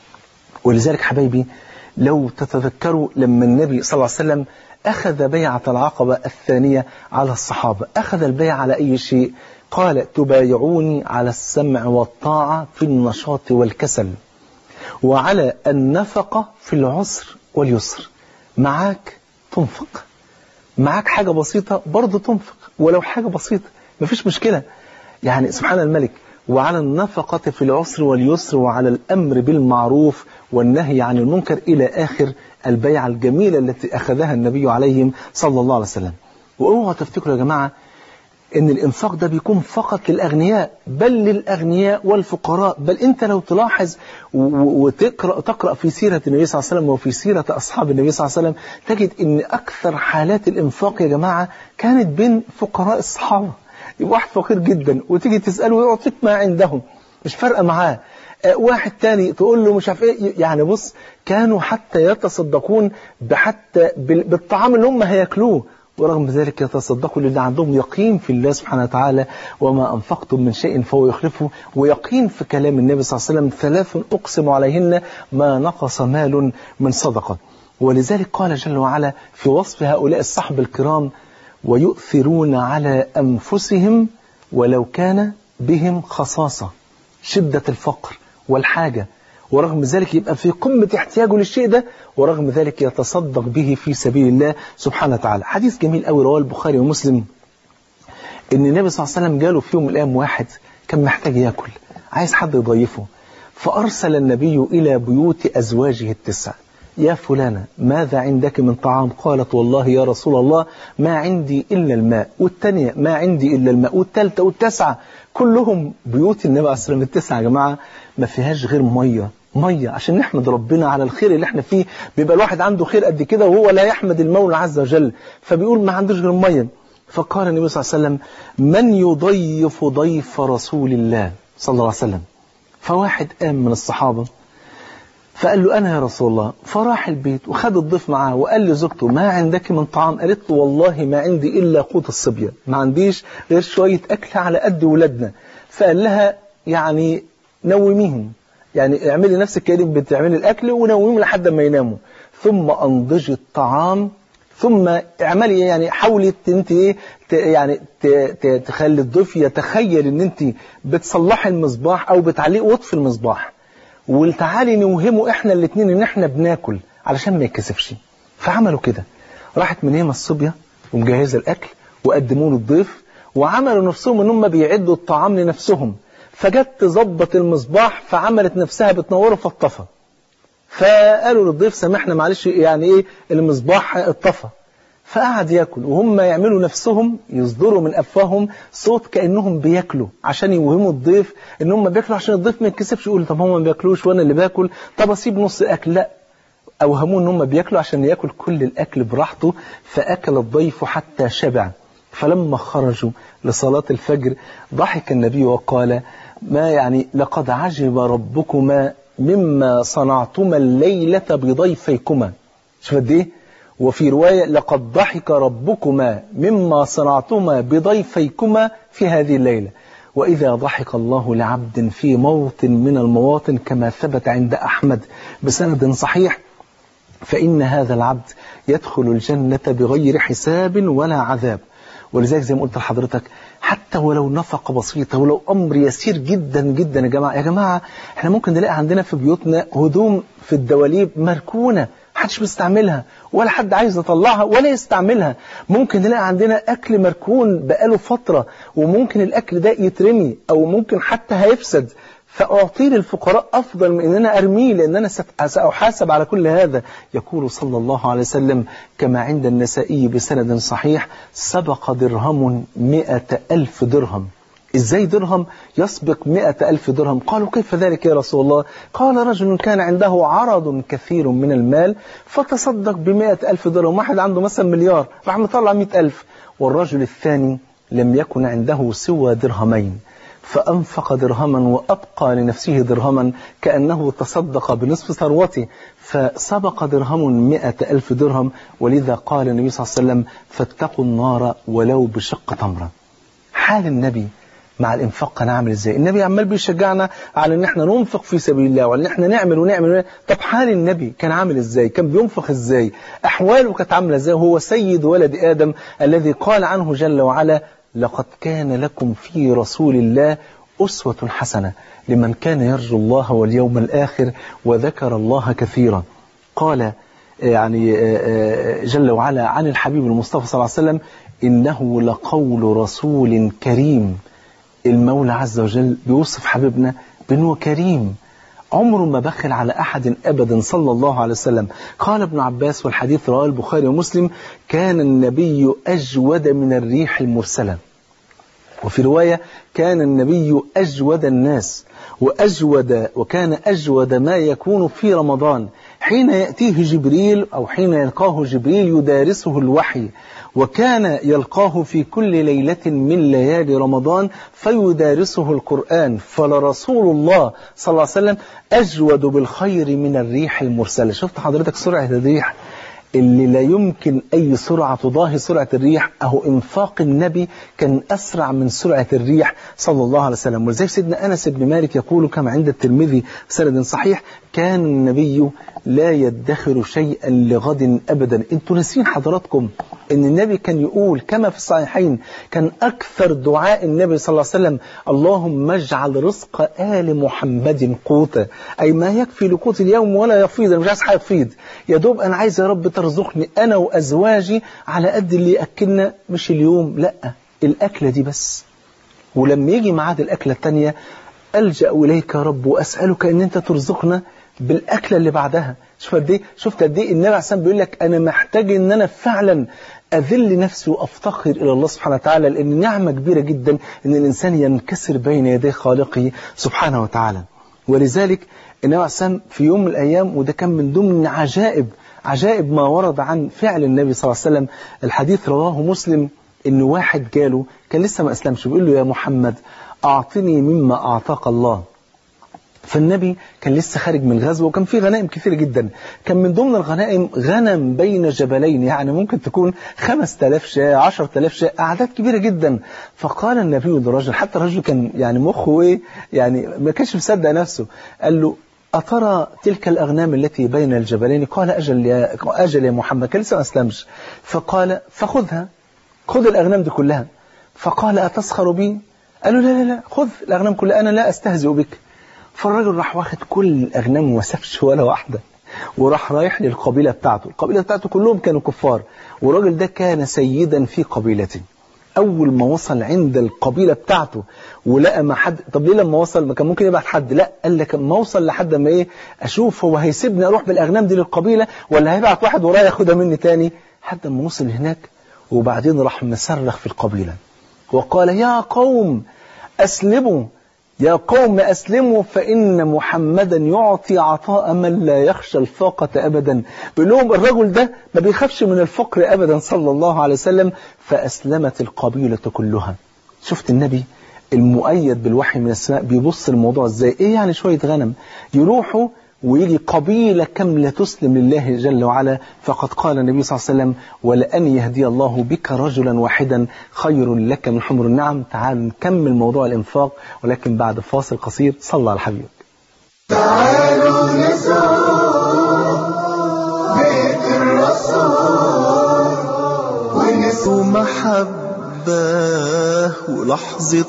ولذلك حبايبي لو تتذكروا لما النبي صلى الله عليه وسلم أخذ بيعة العقبة الثانية على الصحابة أخذ البيع على أي شيء قال تبايعوني على السمع والطاعة في النشاط والكسل وعلى النفقة في العسر واليسر معاك تنفق معاك حاجة بسيطة برضه تنفق ولو حاجة بسيطة مفيش مشكلة يعني سبحان الملك وعلى النفقة في العسر واليسر وعلى الأمر بالمعروف والنهي عن المنكر إلى آخر البيعة الجميلة التي أخذها النبي عليهم صلى الله عليه وسلم واوعوا تفتكروا يا جماعة ان الانفاق ده بيكون فقط للاغنياء بل للاغنياء والفقراء بل انت لو تلاحظ وتقرا تقرا في سيره النبي صلى الله عليه وسلم وفي سيره اصحاب النبي صلى الله عليه وسلم تجد ان اكثر حالات الانفاق يا جماعه كانت بين فقراء الصحابه يبقى واحد فقير جدا وتيجي تساله يعطيك ما عندهم مش فارقه معاه واحد تاني تقول له مش عارف ايه يعني بص كانوا حتى يتصدقون بحتى بالطعام اللي هم هياكلوه ورغم ذلك يتصدقوا لله عندهم يقين في الله سبحانه وتعالى وما أنفقتم من شيء فهو يخلفه ويقين في كلام النبي صلى الله عليه وسلم ثلاث أقسم عليهن ما نقص مال من صدقة ولذلك قال جل وعلا في وصف هؤلاء الصحب الكرام ويؤثرون على أنفسهم ولو كان بهم خصاصة شدة الفقر والحاجة ورغم ذلك يبقى في قمة احتياجه للشيء ده ورغم ذلك يتصدق به في سبيل الله سبحانه وتعالى حديث جميل قوي رواه البخاري ومسلم ان النبي صلى الله عليه وسلم جاله في يوم من الايام واحد كان محتاج ياكل عايز حد يضيفه فارسل النبي الى بيوت ازواجه التسع يا فلانة ماذا عندك من طعام قالت والله يا رسول الله ما عندي إلا الماء والثانية ما عندي إلا الماء والثالثة والتسعة كلهم بيوت النبي عليه الصلاة والسلام التسعة يا جماعة ما فيهاش غير مية مية عشان نحمد ربنا على الخير اللي احنا فيه بيبقى الواحد عنده خير قد كده وهو لا يحمد المولى عز وجل فبيقول ما عندوش غير مية فقال النبي صلى الله عليه وسلم من يضيف ضيف رسول الله صلى الله عليه وسلم فواحد قام من الصحابة فقال له أنا يا رسول الله فراح البيت وخد الضيف معاه وقال لزوجته ما عندك من طعام قالت له والله ما عندي إلا قوت الصبية ما عنديش غير شوية أكل على قد ولادنا فقال لها يعني نوميهم يعني اعملي نفسك كأنك بتعملي الأكل ونوميهم لحد ما يناموا ثم أنضجي الطعام ثم اعملي يعني حاولي انت ايه يعني تخلي الضيف يتخيل ان انت بتصلحي المصباح او بتعلقي وطفي المصباح وتعالي نوهمه احنا الاثنين ان احنا بناكل علشان ما يتكسفش فعملوا كده راحت من هنا الصبية ومجهزة الاكل وقدموه للضيف وعملوا نفسهم ان هم بيعدوا الطعام لنفسهم فجت تظبط المصباح فعملت نفسها بتنوره فاطفى فقالوا للضيف سامحنا معلش يعني ايه المصباح اتطفى فقعد ياكل وهم يعملوا نفسهم يصدروا من افواههم صوت كانهم بياكلوا عشان يوهموا الضيف ان هم بياكلوا عشان الضيف ما يتكسفش يقول طب هم ما بياكلوش وانا اللي باكل طب اسيب نص الاكل لا اوهموه ان هم بياكلوا عشان ياكل كل الاكل براحته فاكل الضيف حتى شبع فلما خرجوا لصلاة الفجر ضحك النبي وقال ما يعني لقد عجب ربكما مما صنعتما الليلة بضيفيكما شوف قد ايه وفي رواية لقد ضحك ربكما مما صنعتما بضيفيكما في هذه الليلة وإذا ضحك الله لعبد في موطن من المواطن كما ثبت عند أحمد بسند صحيح فإن هذا العبد يدخل الجنة بغير حساب ولا عذاب ولذلك زي ما قلت لحضرتك حتى ولو نفقة بسيطة ولو أمر يسير جدا جدا يا جماعة يا جماعة احنا ممكن نلاقي عندنا في بيوتنا هدوم في الدواليب مركونة محدش بيستعملها ولا حد عايز يطلعها ولا يستعملها ممكن نلاقي عندنا أكل مركون بقاله فترة وممكن الأكل ده يترمي أو ممكن حتى هيفسد فأعطيه للفقراء أفضل من أن أنا أرميه لأن أنا سأحاسب على كل هذا يقول صلى الله عليه وسلم كما عند النسائي بسند صحيح سبق درهم مئة ألف درهم ازاي درهم يسبق مئة ألف درهم قالوا كيف ذلك يا رسول الله قال رجل كان عنده عرض كثير من المال فتصدق بمئة ألف درهم واحد عنده مثلا مليار راح مطلع مئة ألف والرجل الثاني لم يكن عنده سوى درهمين فأنفق درهما وأبقى لنفسه درهما كأنه تصدق بنصف ثروته فسبق درهم مئة ألف درهم ولذا قال النبي صلى الله عليه وسلم فاتقوا النار ولو بشق تمرة حال النبي مع الانفاق كان عامل ازاي النبي عمال بيشجعنا على ان احنا ننفق في سبيل الله وان احنا نعمل ونعمل, ونعمل. طب حال النبي كان عامل ازاي كان بينفق ازاي احواله كانت عامله ازاي هو سيد ولد ادم الذي قال عنه جل وعلا لقد كان لكم في رسول الله أسوة حسنة لمن كان يرجو الله واليوم الآخر وذكر الله كثيرا قال يعني جل وعلا عن الحبيب المصطفى صلى الله عليه وسلم إنه لقول رسول كريم المولى عز وجل بيوصف حبيبنا بأنه كريم عمره ما بخل على أحد أبدا صلى الله عليه وسلم قال ابن عباس والحديث رواه البخاري ومسلم كان النبي أجود من الريح المرسلة وفي رواية كان النبي أجود الناس وأجود وكان أجود ما يكون في رمضان حين يأتيه جبريل أو حين يلقاه جبريل يدارسه الوحي وكان يلقاه في كل ليلة من ليالي رمضان فيدارسه القرآن فلرسول الله صلى الله عليه وسلم أجود بالخير من الريح المرسلة شفت حضرتك سرعة الريح اللي لا يمكن أي سرعة تضاهي سرعة الريح أهو إنفاق النبي كان أسرع من سرعة الريح صلى الله عليه وسلم ولذلك سيدنا أنس بن مالك يقول كما عند الترمذي بسند صحيح كان النبي لا يدخر شيئا لغد أبدا انتوا ناسين حضراتكم ان النبي كان يقول كما في الصحيحين كان أكثر دعاء النبي صلى الله عليه وسلم اللهم اجعل رزق آل محمد قوتا أي ما يكفي لقوت اليوم ولا يفيض أنا مش عايز حاجة تفيض يا دوب أنا عايز يا رب ترزقني أنا وأزواجي على قد اللي يأكلنا مش اليوم لا الأكلة دي بس ولما يجي ميعاد الأكلة التانية ألجأ إليك يا رب وأسألك أن أنت ترزقنا بالأكلة اللي بعدها شوف قد ايه شفت قد ايه النبي عليه الصلاه بيقول لك انا محتاج ان انا فعلا اذل نفسي وافتقر الى الله سبحانه وتعالى لان نعمه كبيره جدا ان الانسان ينكسر بين يدي خالقه سبحانه وتعالى ولذلك النبي عليه الصلاه في يوم من الايام وده كان من ضمن عجائب عجائب ما ورد عن فعل النبي صلى الله عليه وسلم الحديث رواه مسلم ان واحد جاله كان لسه ما اسلمش بيقول له يا محمد اعطني مما اعطاك الله فالنبي كان لسه خارج من غزوة وكان في غنائم كثير جدا كان من ضمن الغنائم غنم بين جبلين يعني ممكن تكون 5000 شاة 10000 شاة أعداد كبيرة جدا فقال النبي للرجل حتى الرجل كان يعني مخه إيه يعني ما كانش مصدق نفسه قال له أترى تلك الأغنام التي بين الجبلين قال أجل يا, أجل يا محمد كان لسه ما أسلمش فقال فخذها خذ الأغنام دي كلها فقال أتسخر بي قال له لا لا لا خذ الأغنام كلها أنا لا أستهزئ بك فالراجل راح واخد كل الأغنام وما سابش ولا واحدة وراح رايح للقبيلة بتاعته القبيلة بتاعته كلهم كانوا كفار والراجل ده كان سيدا في قبيلته أول ما وصل عند القبيلة بتاعته ولقى ما حد طب ليه لما وصل ما كان ممكن يبعت حد لا قال لك ما اوصل لحد ما ايه اشوف هو هيسيبني اروح بالاغنام دي للقبيله ولا هيبعت واحد ورايا ياخدها مني تاني لحد ما وصل هناك وبعدين راح مصرخ في القبيله وقال يا قوم اسلموا يا قوم أسلموا فإن محمدا يعطي عطاء من لا يخشى الفاقة أبدا بيقول لهم الرجل ده ما بيخافش من الفقر أبدا صلى الله عليه وسلم فأسلمت القبيلة كلها شفت النبي المؤيد بالوحي من السماء بيبص الموضوع ازاي ايه يعني شوية غنم يروحوا ويجي قبيلة كاملة تسلم لله جل وعلا فقد قال النبي صلى الله عليه وسلم ولأن يهدي الله بك رجلا واحدا خير لك من حمر النعم تعال نكمل موضوع الإنفاق ولكن بعد فاصل قصير صلى على حبيبك
تعالوا نزور بيت الرسول ونسوا محبة ولحظة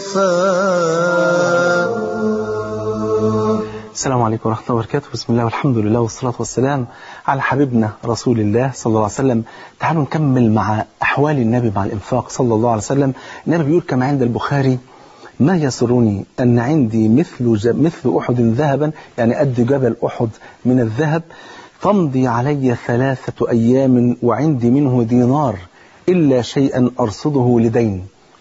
صفاء
السلام عليكم ورحمة الله وبركاته بسم الله والحمد لله والصلاة والسلام على حبيبنا رسول الله صلى الله عليه وسلم تعالوا نكمل مع أحوال النبي مع الإنفاق صلى الله عليه وسلم النبي بيقول كما عند البخاري ما يسرني أن عندي مثل ج... مثل أحد ذهبا يعني قد جبل أحد من الذهب تمضي علي ثلاثة أيام وعندي منه دينار إلا شيئا أرصده لدين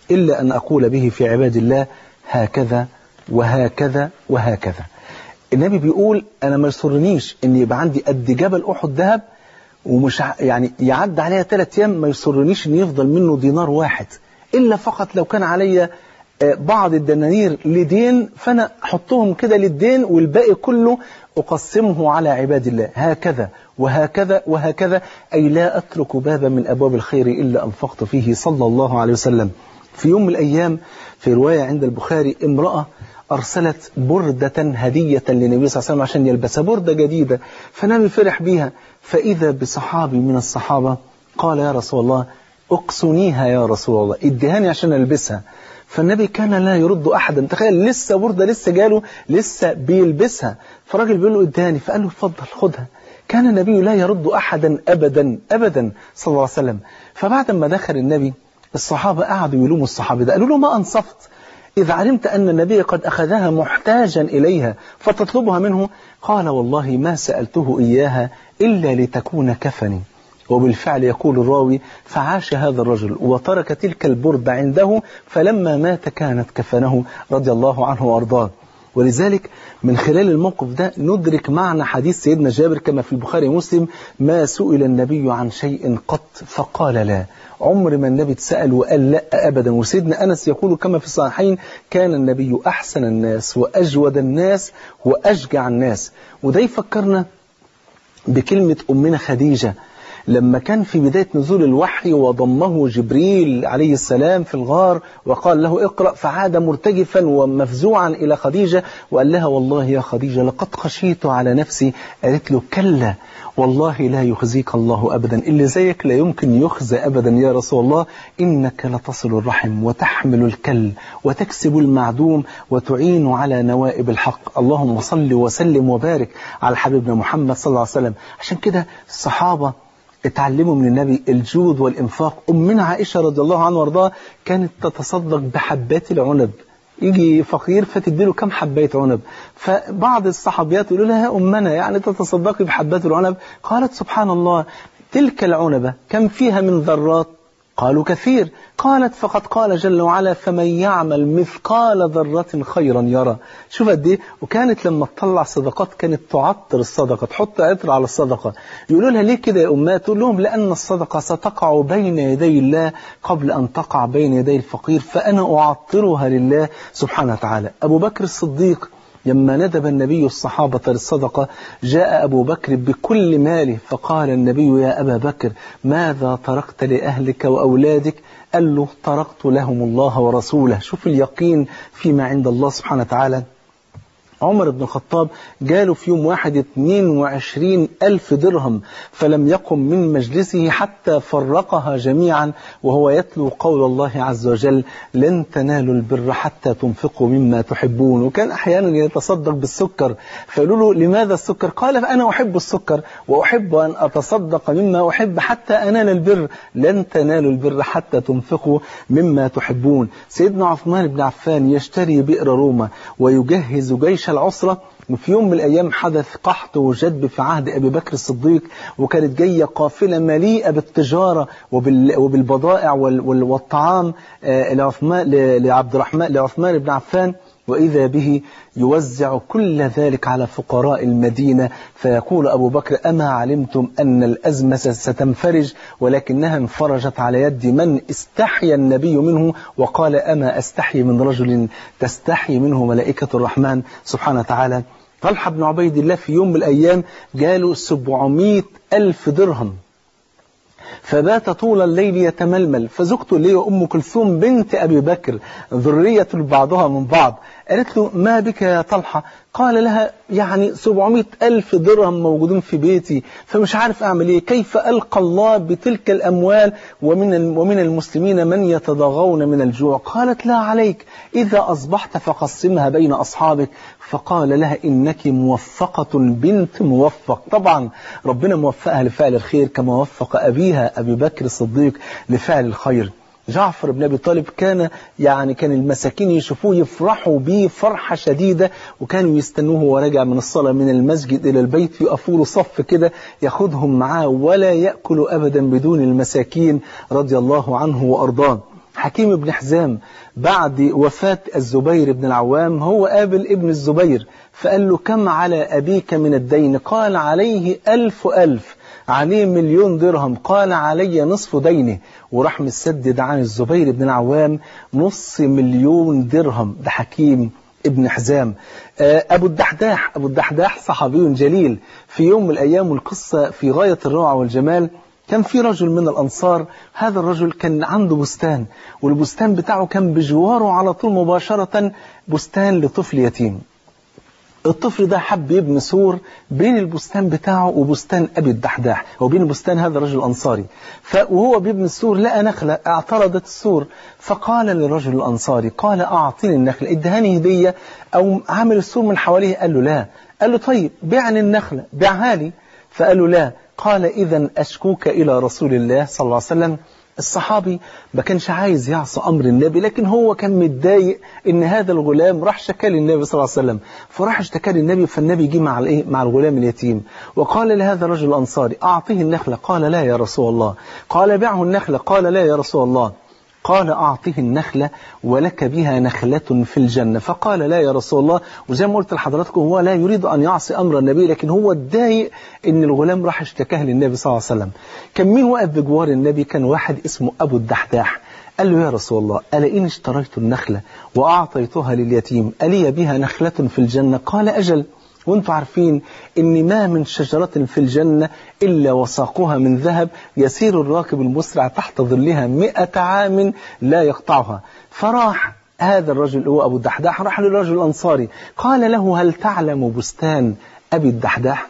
إلا أن أقول به في عباد الله هكذا وهكذا وهكذا النبي بيقول أنا ما يسرنيش أن يبقى عندي قد جبل أحد ذهب ومش ع- يعني يعدي عليها ثلاث أيام ما يسرنيش أن يفضل منه دينار واحد إلا فقط لو كان عليا آه، بعض الدنانير لدين فأنا أحطهم كده للدين والباقي كله أقسمه على عباد الله هكذا وهكذا وهكذا أي لا أترك بابا من أبواب الخير إلا أنفقت فيه صلى الله عليه وسلم في يوم من الأيام في رواية عند البخاري امرأة أرسلت بردة هدية للنبي صلى الله عليه وسلم عشان يلبسها بردة جديدة فنبي فرح بيها فإذا بصحابي من الصحابة قال يا رسول الله اقصنيها يا رسول الله ادهاني عشان ألبسها فالنبي كان لا يرد أحدا تخيل لسه بردة لسه جاله لسه بيلبسها فالراجل بيقول له ادهاني فقال له اتفضل خدها كان النبي لا يرد أحدا أبدا أبدا صلى الله عليه وسلم فبعد ما دخل النبي الصحابة قعدوا يلوموا الصحابي ده قالوا له ما أنصفت إذا علمت أن النبي قد أخذها محتاجا إليها فتطلبها منه قال والله ما سألته إياها إلا لتكون كفني وبالفعل يقول الراوي فعاش هذا الرجل وترك تلك البردة عنده فلما مات كانت كفنه رضي الله عنه وأرضاه ولذلك من خلال الموقف ده ندرك معنى حديث سيدنا جابر كما في البخاري ومسلم ما سئل النبي عن شيء قط فقال لا عمر ما النبي اتسأل وقال لا أبدا وسيدنا أنس يقول كما في الصحيحين كان النبي أحسن الناس وأجود الناس وأشجع الناس وده يفكرنا بكلمة أمنا خديجة لما كان في بداية نزول الوحي وضمه جبريل عليه السلام في الغار وقال له اقرأ فعاد مرتجفا ومفزوعا إلى خديجة وقال لها والله يا خديجة لقد خشيت على نفسي قالت له كلا والله لا يخزيك الله أبدا اللي زيك لا يمكن يخزى أبدا يا رسول الله إنك لتصل الرحم وتحمل الكل وتكسب المعدوم وتعين على نوائب الحق اللهم صل وسلم وبارك على حبيبنا محمد صلى الله عليه وسلم عشان كده الصحابة اتعلموا من النبي الجود والإنفاق أمنا عائشة رضي الله عنها وارضاها كانت تتصدق بحبات العنب يجي فقير فتديله كم حباية عنب فبعض الصحابيات يقولوا لها يا أمنا يعني تتصدقي بحبات العنب قالت سبحان الله تلك العنبة كم فيها من ذرات قالوا كثير قالت فقد قال جل وعلا فمن يعمل مثقال ذرة خيرا يرى شوف قد ايه وكانت لما تطلع صدقات كانت تعطر الصدقة تحط عطر على الصدقة يقولوا لها ليه كده يا أمات تقول لهم لأن الصدقة ستقع بين يدي الله قبل أن تقع بين يدي الفقير فأنا أعطرها لله سبحانه وتعالى أبو بكر الصديق لما ندب النبي الصحابة للصدقة جاء أبو بكر بكل ماله فقال النبي يا أبا بكر ماذا تركت لأهلك وأولادك قال له تركت لهم الله ورسوله شوف اليقين فيما عند الله سبحانه وتعالى عمر بن الخطاب جاله في يوم واحد 22 ألف درهم فلم يقم من مجلسه حتى فرقها جميعا وهو يتلو قول الله عز وجل لن تنالوا البر حتى تنفقوا مما تحبون وكان أحيانا يتصدق بالسكر فيقولوا له لماذا السكر قال فأنا أحب السكر وأحب أن أتصدق مما أحب حتى أنال البر لن تنالوا البر حتى تنفقوا مما تحبون سيدنا عثمان بن عفان يشتري بئر روما ويجهز جيش العسرة وفي يوم من الأيام حدث قحط وجدب في عهد أبي بكر الصديق وكانت جاية قافلة مليئة بالتجارة وبال وبالبضائع وال وال والطعام آه، لعثمان ل- لعبد الرحمن لعثمان بن عفان وإذا به يوزع كل ذلك على فقراء المدينة فيقول أبو بكر أما علمتم أن الأزمة ستنفرج ولكنها انفرجت على يد من استحيا النبي منه وقال أما أستحي من رجل تستحي منه ملائكة الرحمن سبحانه وتعالى طلحة بن عبيد الله في يوم من الأيام جاله 700 ألف درهم فبات طول الليل يتململ فزوجته لي أم كلثوم بنت أبي بكر ذرية بعضها من بعض قالت له ما بك يا طلحة قال لها يعني 700 ألف درهم موجودين في بيتي فمش عارف أعمل إيه كيف ألقى الله بتلك الأموال ومن ومن المسلمين من يتضاغون من الجوع قالت لا عليك إذا أصبحت فقسمها بين أصحابك فقال لها إنك موفقة بنت موفق طبعا ربنا موفقها لفعل الخير كما وفق أبيها أبي بكر الصديق لفعل الخير جعفر بن أبي طالب كان يعني كان المساكين يشوفوه يفرحوا بيه فرحة شديدة وكانوا يستنوه وهو راجع من الصلاة من المسجد إلى البيت يقفوا له صف كده ياخدهم معاه ولا يأكل أبدا بدون المساكين رضي الله عنه وأرضاه حكيم بن حزام بعد وفاة الزبير بن العوام هو قابل ابن الزبير فقال له كم على أبيك من الدين قال عليه ألف ألف عليه مليون درهم قال علي نصف دينه وراح مسدد عن الزبير بن العوام نص مليون درهم ده حكيم ابن حزام أبو الدحداح أبو الدحداح صحابي جليل في يوم من الأيام والقصة في غاية الروعة والجمال كان في رجل من الأنصار هذا الرجل كان عنده بستان والبستان بتاعه كان بجواره على طول مباشرة بستان لطفل يتيم الطفل ده حب يبني سور بين البستان بتاعه وبستان أبي الدحداح وبين بستان هذا الرجل الأنصاري وهو بيبني السور لقى نخلة اعترضت السور فقال للرجل الأنصاري قال أعطيني النخلة ادهاني هدية أو عامل السور من حواليه قال له لا قال له طيب بيعني النخلة بيعها لي فقال له لا قال إذا أشكوك إلى رسول الله صلى الله عليه وسلم الصحابي ما كانش عايز يعصى أمر النبي لكن هو كان متضايق إن هذا الغلام راح شكى للنبي صلى الله عليه وسلم فراح اشتكى للنبي فالنبي جه مع الايه مع الغلام اليتيم وقال لهذا الرجل الأنصاري أعطيه النخلة قال لا يا رسول الله قال بعه النخلة قال لا يا رسول الله قال أعطيه النخلة ولك بها نخلة في الجنة فقال لا يا رسول الله وزي ما قلت لحضراتكم هو لا يريد أن يعصي أمر النبي لكن هو اتضايق إن الغلام راح اشتكاه للنبي صلى الله عليه وسلم كان مين واقف بجوار النبي كان واحد اسمه أبو الدحداح قال له يا رسول الله ألا إن اشتريت النخلة وأعطيتها لليتيم ألي بها نخلة في الجنة قال أجل وانتم عارفين ان ما من شجرة في الجنة إلا وساقها من ذهب يسير الراكب المسرع تحت ظلها مئة عام لا يقطعها فراح هذا الرجل هو أبو الدحداح راح للرجل الأنصاري قال له هل تعلم بستان أبي الدحداح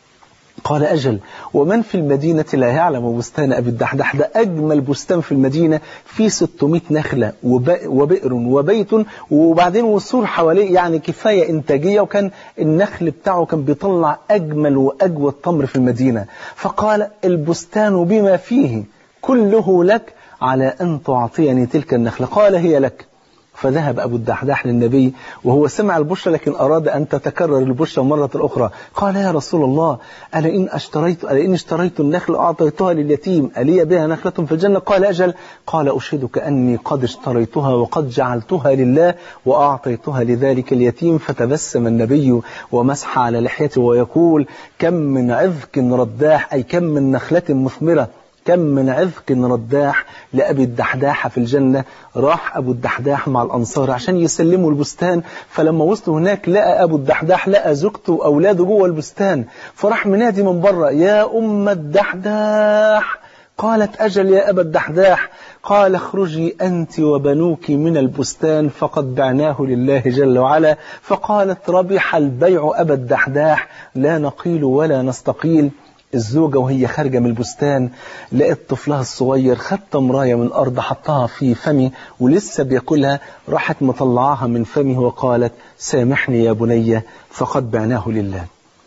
قال أجل ومن في المدينة لا يعلم بستان أبي الدحدح ده أجمل بستان في المدينة فيه 600 نخلة وبئر وبيت وبعدين وسور حواليه يعني كفاية إنتاجية وكان النخل بتاعه كان بيطلع أجمل وأجود تمر في المدينة فقال البستان بما فيه كله لك على أن تعطيني تلك النخلة قال هي لك فذهب أبو الدحداح للنبي وهو سمع البشرى لكن أراد أن تتكرر البشرى مرة أخرى قال يا رسول الله ألا إن اشتريت ألا إن اشتريت النخل أعطيتها لليتيم ألي بها نخلة في الجنة قال أجل قال أشهدك أني قد اشتريتها وقد جعلتها لله وأعطيتها لذلك اليتيم فتبسم النبي ومسح على لحيته ويقول كم من عذق رداح أي كم من نخلة مثمرة كم من عذق رداح لأبي الدحداح في الجنة راح أبو الدحداح مع الأنصار عشان يسلموا البستان فلما وصلوا هناك لقى أبو الدحداح لقى زوجته وأولاده جوه البستان فراح منادي من بره يا أم الدحداح قالت أجل يا أبا الدحداح قال اخرجي أنت وبنوك من البستان فقد بعناه لله جل وعلا فقالت ربح البيع أبا الدحداح لا نقيل ولا نستقيل الزوجة وهي خارجة من البستان لقت طفلها الصغير خد تمراية من الأرض حطها في فمي ولسه بياكلها راحت مطلعاها من فمه وقالت سامحني يا بني فقد بعناه لله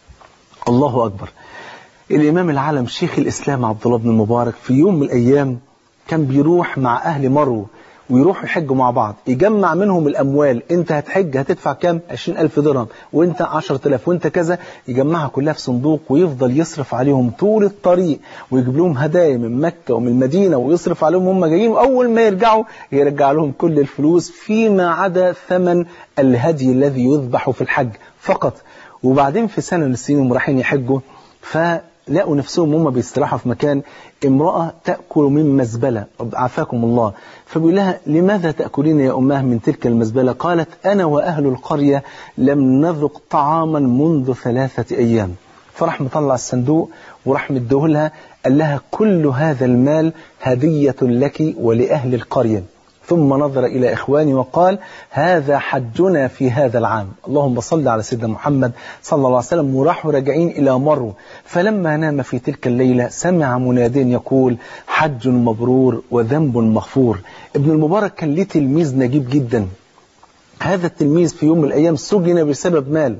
الله أكبر الإمام العالم شيخ الإسلام عبد الله بن المبارك في يوم من الأيام كان بيروح مع أهل مرو ويروحوا يحجوا مع بعض يجمع منهم الأموال أنت هتحج هتدفع كام 20000 درهم وأنت 10000 وأنت كذا يجمعها كلها في صندوق ويفضل يصرف عليهم طول الطريق ويجيب لهم هدايا من مكة ومن المدينة ويصرف عليهم هم جايين وأول ما يرجعوا يرجع لهم كل الفلوس فيما عدا ثمن الهدي الذي يذبح في الحج فقط وبعدين في سنة من السنين رايحين يحجوا ف لقوا نفسهم هم بيستراحوا في مكان امرأة تأكل من مزبلة عافاكم الله فبيقول لها لماذا تأكلين يا أماه من تلك المزبلة قالت أنا وأهل القرية لم نذق طعاما منذ ثلاثة أيام فراح مطلع الصندوق وراح مديه قال لها كل هذا المال هدية لك ولأهل القرية ثم نظر إلى إخواني وقال هذا حجنا في هذا العام اللهم صل على سيدنا محمد صلى الله عليه وسلم وراحوا راجعين إلى مرو فلما نام في تلك الليلة سمع منادين يقول حج مبرور وذنب مغفور ابن المبارك كان ليه تلميذ نجيب جدا هذا التلميذ في يوم من الأيام سجن بسبب مال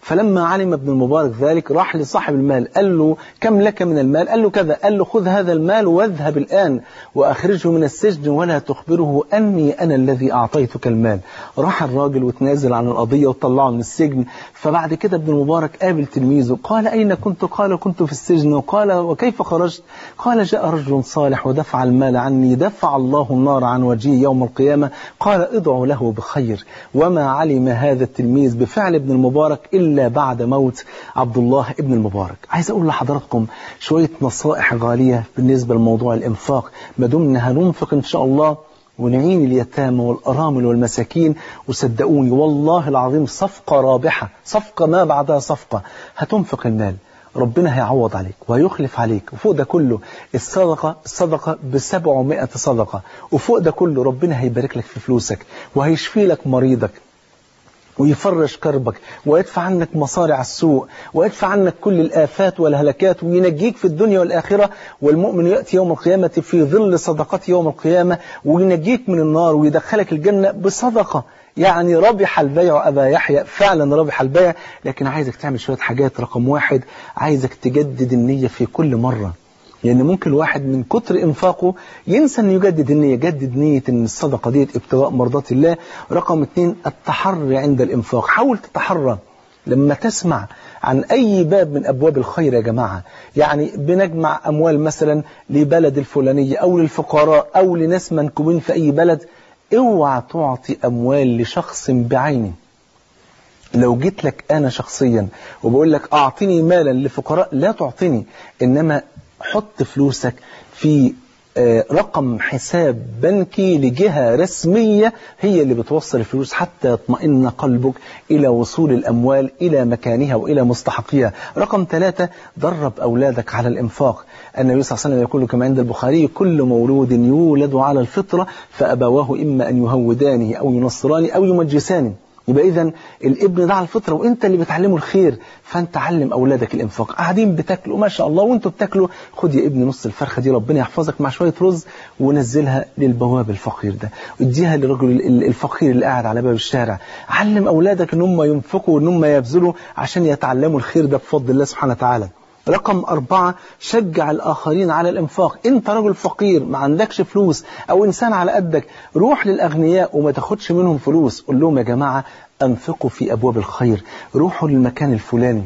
فلما علم ابن المبارك ذلك راح لصاحب المال قال له كم لك من المال قال له كذا قال له خذ هذا المال واذهب الآن وأخرجه من السجن ولا تخبره أني أنا الذي أعطيتك المال راح الراجل وتنازل عن القضية وطلعه من السجن فبعد كده ابن المبارك قابل تلميذه قال أين كنت قال كنت في السجن وقال وكيف خرجت قال جاء رجل صالح ودفع المال عني دفع الله النار عن وجهي يوم القيامة قال ادعوا له بخير وما علم هذا التلميذ بفعل ابن المبارك إلا بعد موت عبد الله ابن المبارك عايز أقول لحضراتكم شوية نصائح غالية بالنسبة لموضوع الإنفاق ما دمنا هننفق إن شاء الله ونعين اليتامى والأرامل والمساكين وصدقوني والله العظيم صفقة رابحة صفقة ما بعدها صفقة هتنفق المال ربنا هيعوض عليك وهيخلف عليك وفوق ده كله الصدقة الصدقة بسبعمائة صدقة وفوق ده كله ربنا هيبارك لك في فلوسك وهيشفي لك مريضك ويفرج كربك ويدفع عنك مصارع السوء ويدفع عنك كل الآفات والهلكات وينجيك في الدنيا والآخرة والمؤمن يأتي يوم القيامة في ظل صدقات يوم القيامة وينجيك من النار ويدخلك الجنة بصدقة يعني ربح البيع أبا يحيى فعلا ربح البيع لكن عايزك تعمل شوية حاجات رقم واحد عايزك تجدد النية في كل مرة لأن يعني ممكن الواحد من كتر إنفاقه ينسى أن يجدد النية جدد نية أن الصدقة دي ابتغاء مرضات الله رقم اثنين التحري عند الإنفاق حاول تتحرى لما تسمع عن أي باب من أبواب الخير يا جماعة يعني بنجمع أموال مثلا لبلد الفلانية أو للفقراء أو لناس منكوبين في أي بلد اوعى تعطي أموال لشخص بعينه لو جيت لك أنا شخصيا وبقول لك أعطني مالا لفقراء لا تعطني إنما حط فلوسك في رقم حساب بنكي لجهة رسمية هي اللي بتوصل الفلوس حتى يطمئن قلبك إلى وصول الأموال إلى مكانها وإلى مستحقيها رقم ثلاثة درب أولادك على الإنفاق النبي صلى الله عليه وسلم يقول كما عند البخاري كل مولود يولد على الفطرة فأبواه إما أن يهودانه أو ينصرانه أو يمجسانه يبقى اذا الابن ده على الفطره وانت اللي بتعلمه الخير فانت علم اولادك الانفاق قاعدين بتاكلوا ما شاء الله وانتوا بتاكلوا خد يا ابني نص الفرخه دي ربنا يحفظك مع شويه رز ونزلها للبواب الفقير ده اديها للرجل الفقير اللي قاعد على باب الشارع علم اولادك ان هم ينفقوا وان هم يبذلوا عشان يتعلموا الخير ده بفضل الله سبحانه وتعالى رقم أربعة شجع الآخرين على الإنفاق أنت رجل فقير ما عندكش فلوس أو إنسان على قدك روح للأغنياء وما تاخدش منهم فلوس قول لهم يا جماعة أنفقوا في أبواب الخير روحوا للمكان الفلاني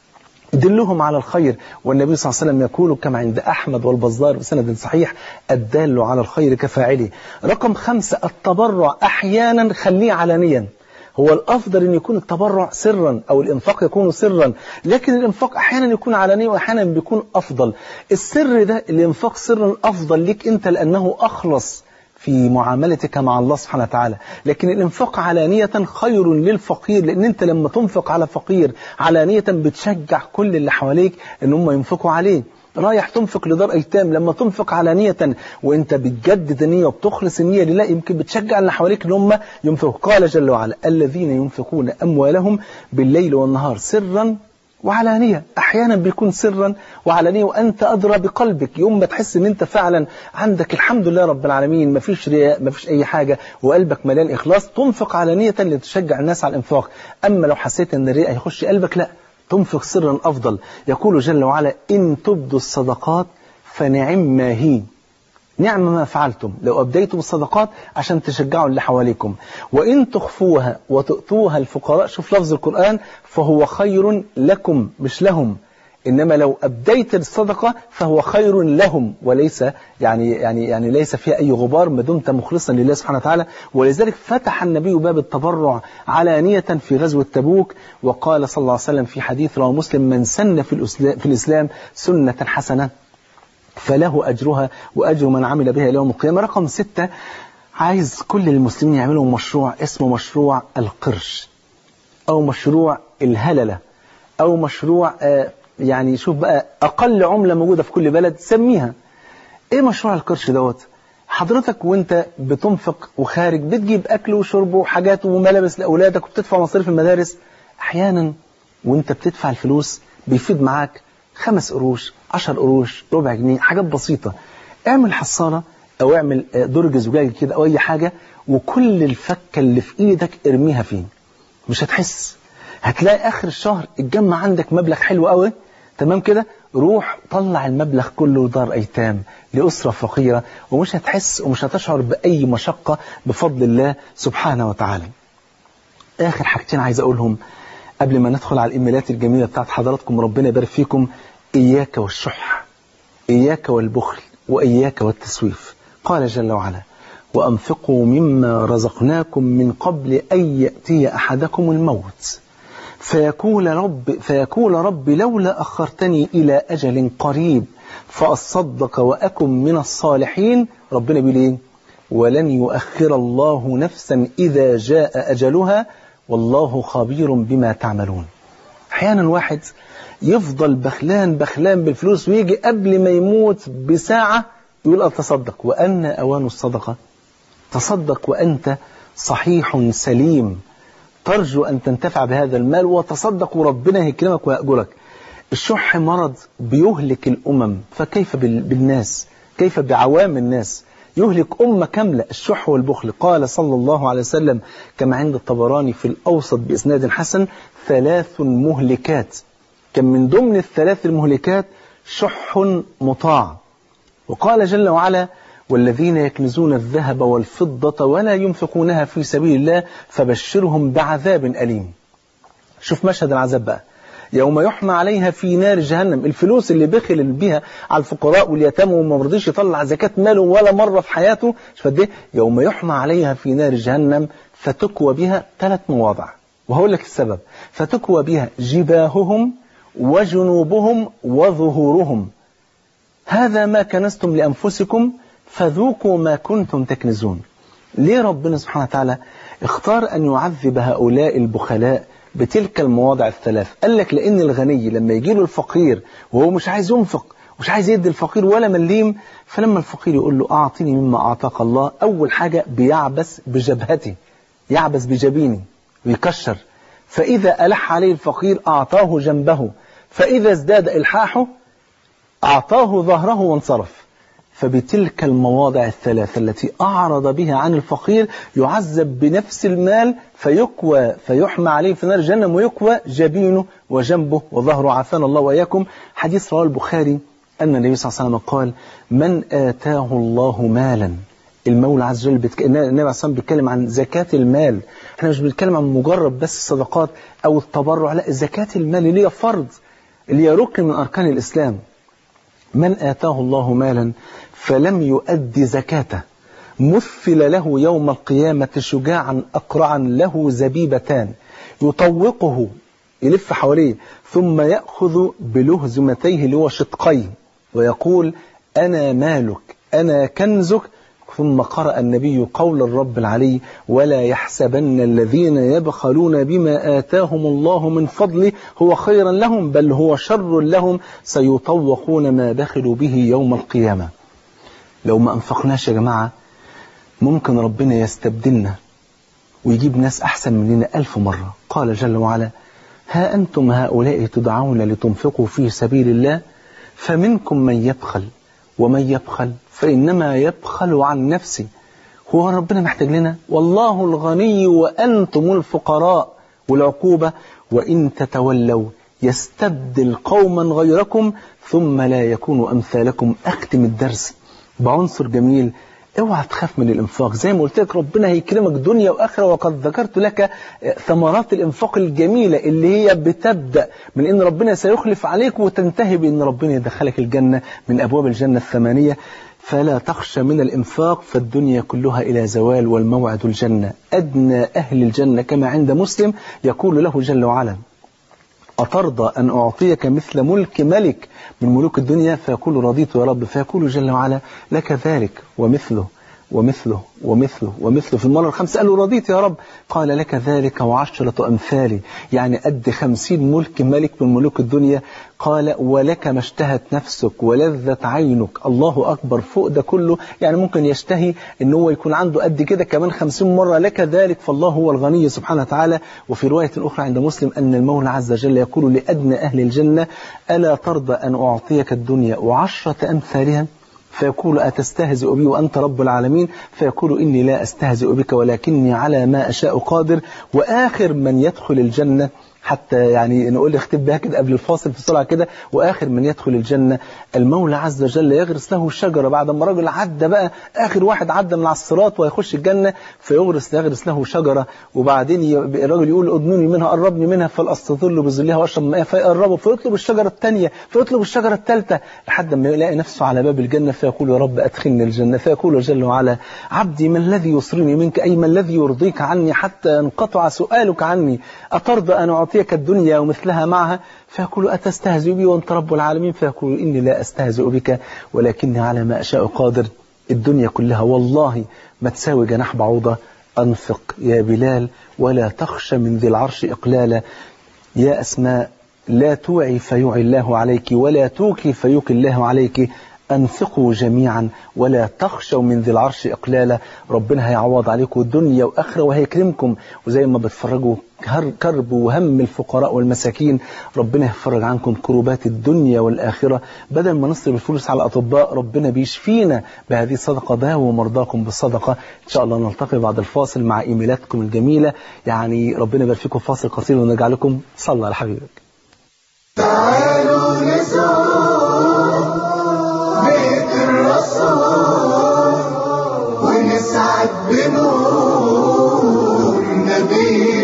دلهم على الخير والنبي صلى الله عليه وسلم يقول كما عند أحمد والبزار بسند صحيح الدال على الخير كفاعله رقم خمسة التبرع أحيانا خليه علانيا هو الأفضل أن يكون التبرع سرا أو الإنفاق يكون سرا لكن الإنفاق أحيانا يكون علني وأحيانا بيكون أفضل السر ده الإنفاق سرا أفضل لك أنت لأنه أخلص في معاملتك مع الله سبحانه وتعالى لكن الإنفاق علانية خير للفقير لأن أنت لما تنفق على فقير علانية بتشجع كل اللي حواليك أن هم ينفقوا عليه رايح تنفق لدار ايتام لما تنفق علانية وانت بتجدد النية وبتخلص النية لله يمكن بتشجع اللي حواليك ان هم ينفقوا قال جل وعلا الذين ينفقون اموالهم بالليل والنهار سرا وعلانية أحيانا بيكون سرا وعلانية وأنت أدرى بقلبك يوم ما تحس أن أنت فعلا عندك الحمد لله رب العالمين ما فيش رياء ما فيش أي حاجة وقلبك مليان إخلاص تنفق علانية لتشجع الناس على الإنفاق أما لو حسيت أن الرياء هيخش قلبك لا تنفق سرا أفضل يقول جل وعلا إن تبدوا الصدقات فنعم ما هي نعم ما فعلتم لو أبديتم الصدقات عشان تشجعوا اللي حواليكم وإن تخفوها وتؤتوها الفقراء شوف لفظ القرآن فهو خير لكم مش لهم إنما لو أبديت الصدقة فهو خير لهم وليس يعني يعني يعني ليس فيها أي غبار ما دمت مخلصا لله سبحانه وتعالى ولذلك فتح النبي باب التبرع علانية في غزوة تبوك وقال صلى الله عليه وسلم في حديث رواه مسلم من سن في الإسلام, في الإسلام سنة حسنة فله أجرها وأجر من عمل بها يوم القيامة رقم ستة عايز كل المسلمين يعملوا مشروع اسمه مشروع القرش أو مشروع الهللة أو مشروع آه يعني شوف بقى أقل عملة موجودة في كل بلد سميها إيه مشروع القرش دوت حضرتك وانت بتنفق وخارج بتجيب أكل وشرب وحاجات وملابس لأولادك وبتدفع مصاريف المدارس أحيانا وانت بتدفع الفلوس بيفيد معاك خمس قروش عشر قروش ربع جنيه حاجات بسيطة اعمل حصالة او اعمل درج زجاجي كده او اي حاجة وكل الفكة اللي في ايدك ارميها فيه مش هتحس هتلاقي اخر الشهر اتجمع عندك مبلغ حلو قوي تمام كده روح طلع المبلغ كله دار ايتام لاسره فقيره ومش هتحس ومش هتشعر باي مشقه بفضل الله سبحانه وتعالى اخر حاجتين عايز اقولهم قبل ما ندخل على الايميلات الجميله بتاعت حضراتكم ربنا يبارك فيكم اياك والشح اياك والبخل واياك والتسويف قال جل وعلا وانفقوا مما رزقناكم من قبل ان ياتي احدكم الموت فيقول رب فيقول رب لولا اخرتني الى اجل قريب فاصدق واكن من الصالحين ربنا بيقول ايه ولن يؤخر الله نفسا اذا جاء اجلها والله خبير بما تعملون احيانا واحد يفضل بخلان بخلان بالفلوس ويجي قبل ما يموت بساعة يقول أتصدق وأن أوان الصدقة تصدق وأنت صحيح سليم ترجو أن تنتفع بهذا المال وتصدق وربنا يكرمك ويأجرك الشح مرض بيهلك الأمم فكيف بالناس كيف بعوام الناس يهلك أمة كاملة الشح والبخل قال صلى الله عليه وسلم كما عند الطبراني في الأوسط بإسناد حسن ثلاث مهلكات كان من ضمن الثلاث المهلكات شح مطاع وقال جل وعلا والذين يكنزون الذهب والفضة ولا ينفقونها في سبيل الله فبشرهم بعذاب أليم شوف مشهد العذاب بقى يوم يحمى عليها في نار جهنم الفلوس اللي بخل بيها على الفقراء واليتامى وما رضيش يطلع زكاة ماله ولا مرة في حياته شوف قد ايه يوم يحمى عليها في نار جهنم فتكوى بها ثلاث مواضع وهقول لك السبب فتكوى بها جباههم وجنوبهم وظهورهم هذا ما كنستم لأنفسكم فذوقوا ما كنتم تكنزون ليه ربنا سبحانه وتعالى اختار أن يعذب هؤلاء البخلاء بتلك المواضع الثلاث قال لك لأن الغني لما يجي له الفقير وهو مش عايز ينفق مش عايز يدي الفقير ولا مليم فلما الفقير يقول له أعطني مما أعطاك الله أول حاجة بيعبس بجبهته يعبس بجبينه ويكشر فإذا ألح عليه الفقير أعطاه جنبه فإذا ازداد إلحاحه أعطاه ظهره وانصرف فبتلك المواضع الثلاثة التي أعرض بها عن الفقير يعذب بنفس المال فيكوى فيحمى عليه في نار جهنم ويكوى جبينه وجنبه وظهره عافانا الله وإياكم حديث رواه البخاري أن النبي صلى الله عليه وسلم قال من آتاه الله مالا المولى عز وجل بتك... النبي عليه الصلاة والسلام بيتكلم عن زكاة المال احنا مش بنتكلم عن مجرد بس الصدقات أو التبرع لا زكاة المال اللي هي فرض اللي هي ركن من أركان الإسلام من آتاه الله مالا فلم يؤدي زكاته مثل له يوم القيامة شجاعا أقرعا له زبيبتان يطوقه يلف حواليه ثم يأخذ بلهزمتيه اللي هو شقيه ويقول أنا مالك أنا كنزك ثم قرأ النبي قول الرب العلي ولا يحسبن الذين يبخلون بما آتاهم الله من فضله هو خيرا لهم بل هو شر لهم سيطوقون ما بخلوا به يوم القيامة لو ما أنفقناش يا جماعة ممكن ربنا يستبدلنا ويجيب ناس أحسن مننا ألف مرة قال جل وعلا ها أنتم هؤلاء تدعون لتنفقوا في سبيل الله فمنكم من يبخل ومن يبخل فإنما يبخل عن نفسه هو ربنا محتاج لنا والله الغني وأنتم الفقراء والعقوبة وإن تتولوا يستبدل قوما غيركم ثم لا يكونوا أمثالكم أختم الدرس بعنصر جميل اوعى تخاف من الانفاق زي ما قلت لك ربنا هيكرمك دنيا واخره وقد ذكرت لك ثمرات الانفاق الجميله اللي هي بتبدا من ان ربنا سيخلف عليك وتنتهي بان ربنا يدخلك الجنه من ابواب الجنه الثمانيه فلا تخشى من الإنفاق فالدنيا كلها إلى زوال والموعد الجنة أدنى أهل الجنة كما عند مسلم يقول له جل وعلا أترضى أن أعطيك مثل ملك ملك من ملوك الدنيا فيقول رضيت يا رب فيقول جل وعلا لك ذلك ومثله ومثله ومثله ومثله في المرة الخامسة قال له رضيت يا رب قال لك ذلك وعشرة أمثالي يعني قد خمسين ملك ملك من ملوك الدنيا قال ولك ما اشتهت نفسك ولذت عينك الله أكبر فوق ده كله يعني ممكن يشتهي ان هو يكون عنده قد كده كمان خمسين مرة لك ذلك فالله هو الغني سبحانه وتعالى وفي رواية أخرى عند مسلم أن المولى عز وجل يقول لأدنى أهل الجنة ألا ترضى أن أعطيك الدنيا وعشرة أمثالها فيقول أتستهزئ بي وأنت رب العالمين فيقول إني لا أستهزئ بك ولكني على ما أشاء قادر وآخر من يدخل الجنة حتى يعني نقول اختب بها كده قبل الفاصل بسرعة كده وآخر من يدخل الجنة المولى عز وجل يغرس له شجرة بعد ما الراجل عدى بقى آخر واحد عدى من على الصراط ويخش الجنة فيغرس يغرس له شجرة وبعدين ي- الراجل يقول أدنوني منها قربني منها فالأستظل بظلها وأشرب ماء فيقربه فيطلب الشجرة الثانية فيطلب الشجرة الثالثة لحد ما يلاقي نفسه على باب الجنة فيقول يا رب أدخلني الجنة فيقول جل وعلا عبدي ما الذي يصرني منك أي ما الذي يرضيك عني حتى ينقطع سؤالك عني أترضى أن أعطيك الدنيا ومثلها معها فيقول أتستهزئ بي وأنت رب العالمين فيقول إني لا أستهزئ بك ولكني على ما أشاء قادر الدنيا كلها والله ما تساوي جناح بعوضة أنفق يا بلال ولا تخش من ذي العرش إقلالا يا أسماء لا توعي فيوعي الله عليك ولا توكي فيوكي الله عليك أنفقوا جميعا ولا تخشوا من ذي العرش إقلالا ربنا هيعوض عليكم الدنيا وآخرة وهيكرمكم وزي ما بتفرجوا كر- كرب وهم الفقراء والمساكين ربنا يفرج عنكم كروبات الدنيا والآخرة بدل ما نصرف الفلوس على الأطباء ربنا بيشفينا بهذه الصدقة داووا مرضاكم بالصدقة إن شاء الله نلتقي بعد الفاصل مع إيميلاتكم الجميلة يعني ربنا يبارك فيكم فاصل قصير ونرجع لكم صلى على حبيبك
تعالوا نزور بيت الرسول ونسعد بنور نبي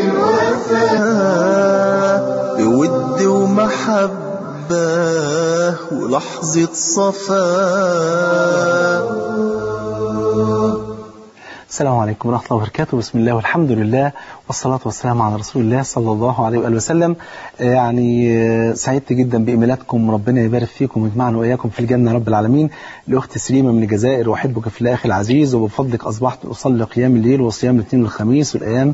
الوفاء بود ومحبة ولحظة صفاء
السلام عليكم ورحمة الله وبركاته بسم الله والحمد لله والصلاة والسلام على رسول الله صلى الله عليه وآله وسلم آه، يعني آه، سعدت جدا بإيميلاتكم ربنا يبارك فيكم ويجمعنا وإياكم في الجنة رب العالمين لأختي سليمة من الجزائر وأحبك في الله أخي العزيز وبفضلك أصبحت أصلي قيام الليل وصيام الاثنين والخميس والأيام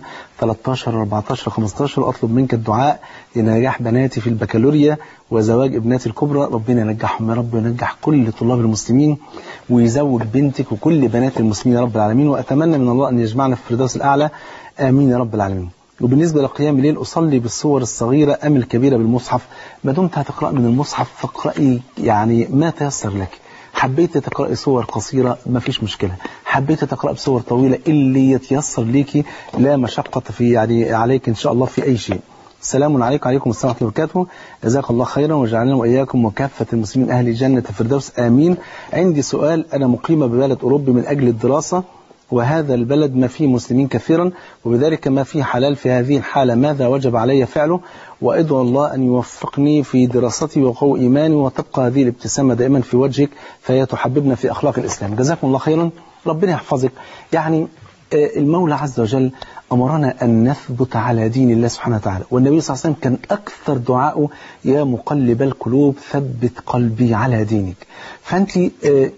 13 14 15 وأطلب منك الدعاء لنجاح بناتي في البكالوريا وزواج ابناتي الكبرى ربنا ينجحهم يا رب وينجح كل طلاب المسلمين ويزوج بنتك وكل بنات المسلمين يا رب العالمين وأتمنى من الله أن يجمعنا في الفردوس الأعلى آمين يا رب العالمين وبالنسبة لقيام الليل أصلي بالصور الصغيرة أم الكبيرة بالمصحف ما دمت هتقرأ من المصحف فاقرأي يعني ما تيسر لك حبيت تقرأي صور قصيرة ما فيش مشكلة حبيت تقرأ بصور طويلة اللي يتيسر ليكي لا مشقة في يعني عليك إن شاء الله في أي شيء السلام عليكم وعليكم السلام ورحمة الله وبركاته جزاك الله خيرا وجعلنا وإياكم وكافة المسلمين أهل جنة الفردوس آمين عندي سؤال أنا مقيمة ببلد أوروبي من أجل الدراسة وهذا البلد ما فيه مسلمين كثيرا وبذلك ما فيه حلال في هذه الحالة ماذا وجب علي فعله وأدعو الله أن يوفقني في دراستي وقوي إيماني وتبقى هذه الابتسامة دائما في وجهك فهي تحببنا في أخلاق الإسلام جزاكم الله خيرا ربنا يحفظك يعني آه، المولى عز وجل أمرنا أن نثبت على دين الله سبحانه وتعالى والنبي صلى الله عليه وسلم كان أكثر دعاءه يا مقلب القلوب ثبت قلبي على دينك فأنت آه،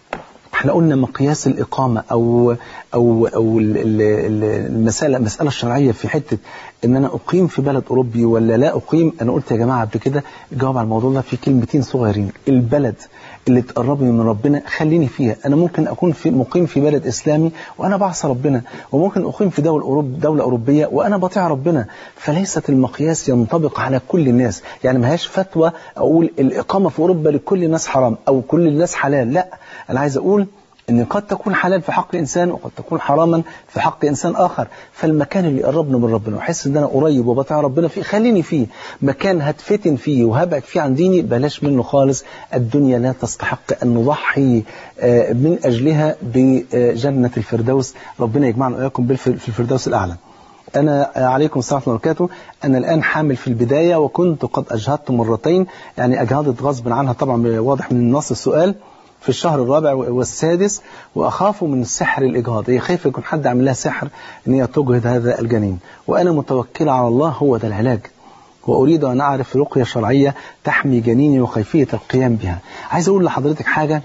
احنا قلنا مقياس الإقامة أو أو أو ال- ال- ال- المسألة المسألة الشرعية في حتة إن أنا أقيم في بلد أوروبي ولا لا أقيم أنا قلت يا جماعة قبل كده الجواب على الموضوع ده في كلمتين صغيرين البلد اللي تقربني من ربنا خليني فيها أنا ممكن أكون في مقيم في بلد إسلامي وأنا بعصى ربنا وممكن أقيم في دولة أوروب دولة أوروبية وأنا بطيع ربنا فليست المقياس ينطبق على كل الناس يعني ما هيش فتوى أقول الإقامة في أوروبا لكل الناس حرام أو كل الناس حلال لا أنا عايز أقول ان قد تكون حلال في حق انسان وقد تكون حراما في حق انسان اخر فالمكان اللي يقربنا من ربنا واحس ان انا قريب وبطيع ربنا فيه خليني فيه مكان هتفتن فيه وهبعد فيه عن ديني بلاش منه خالص الدنيا لا تستحق ان نضحي آه، من اجلها بجنه الفردوس ربنا يجمعنا واياكم بالف- في الفردوس الاعلى أنا عليكم السلام ورحمة الله وبركاته أنا الآن حامل في البداية وكنت قد أجهضت مرتين يعني أجهضت غصب عنها طبعا واضح من نص السؤال في الشهر الرابع والسادس وأخاف من السحر الإجهاض هي خايفة يكون حد عامل لها سحر أن هي تجهض هذا الجنين وأنا متوكلة على الله هو ده العلاج وأريد أن أعرف رقية شرعية تحمي جنيني وكيفية القيام بها عايز أقول لحضرتك حاجة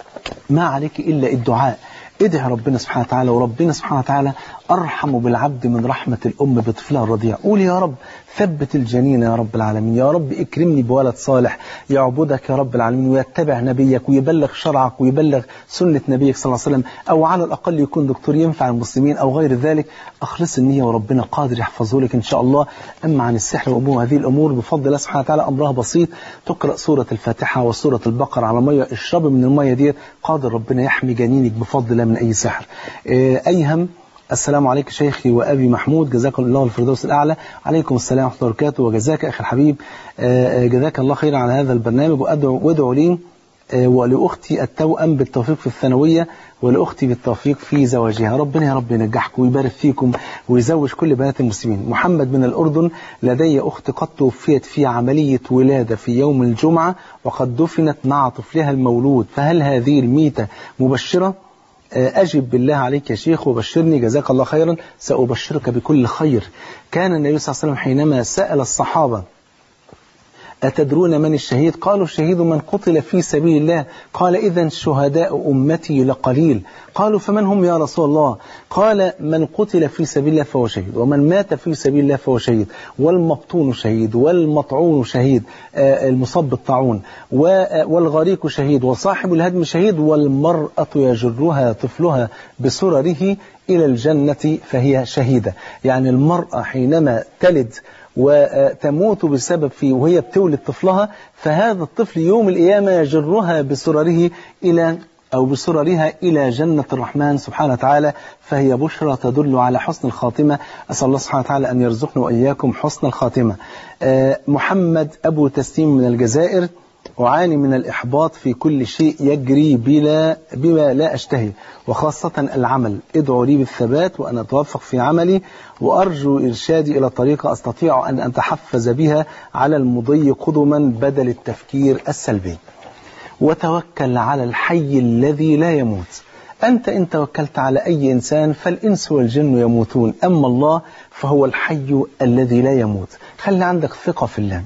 ما عليك إلا الدعاء ادعي ربنا سبحانه وتعالى وربنا سبحانه وتعالى أرحم بالعبد من رحمة الأم بطفلها الرضيع قول يا رب ثبت الجنين يا رب العالمين يا رب اكرمني بولد صالح يعبدك يا رب العالمين ويتبع نبيك ويبلغ شرعك ويبلغ سنة نبيك صلى الله عليه وسلم أو على الأقل يكون دكتور ينفع المسلمين أو غير ذلك أخلص النية وربنا قادر يحفظه لك إن شاء الله أما عن السحر وأمور هذه الأمور بفضل الله سبحانه وتعالى أمرها بسيط تقرأ سورة الفاتحة وسورة البقرة على مية اشربي من المية ديت قادر ربنا يحمي جنينك بفضل الله من أي سحر آه، أيهم السلام عليك شيخي وأبي محمود جزاكم الله الفردوس الأعلى عليكم السلام ورحمة الله وبركاته وجزاك أخي الحبيب آه، آه، جزاك الله خيرا على هذا البرنامج وأدعو وادعو لي آه، ولأختي التوأم بالتوفيق في الثانوية ولأختي بالتوفيق في زواجها ربنا يا رب ينجحكم ويبارك فيكم ويزوج كل بنات المسلمين محمد من الأردن لدي أخت قد توفيت في عملية ولادة في يوم الجمعة وقد دفنت مع طفلها المولود فهل هذه الميتة مبشرة؟ آه، أجب بالله عليك يا شيخ وبشرني جزاك الله خيرا سأبشرك بكل خير كان النبي صلى الله عليه وسلم حينما سأل الصحابة أتدرون من الشهيد قالوا الشهيد من قتل في سبيل الله قال إذا شهداء أمتي لقليل قالوا فمن هم يا رسول الله قال من قتل في سبيل الله فهو شهيد ومن مات في سبيل الله فهو شهيد والمبطون شهيد والمطعون شهيد آه، المصاب بالطاعون و- آه، والغريق شهيد وصاحب الهدم شهيد والمرأة يجرها طفلها بسرره إلى الجنة فهي شهيدة يعني المرأة حينما تلد وتموت بسبب في وهي بتولد طفلها فهذا الطفل يوم القيامة يجرها بسرره إلى أو بسررها إلى جنة الرحمن سبحانه وتعالى فهي بشرى تدل على حسن الخاتمة أسأل الله سبحانه وتعالى أن يرزقنا وإياكم حسن الخاتمة آه، محمد أبو تسليم من الجزائر أعاني من الإحباط في كل شيء يجري بلا بما لا أشتهي وخاصة العمل ادعوا لي بالثبات وأن أتوفق في عملي وأرجو إرشادي إلى طريقة أستطيع أن أتحفز بها على المضي قدما بدل التفكير السلبي وتوكل على الحي الذي لا يموت أنت إن توكلت على أي إنسان فالإنس والجن يموتون أما الله فهو الحي الذي لا يموت خلي عندك ثقة في الله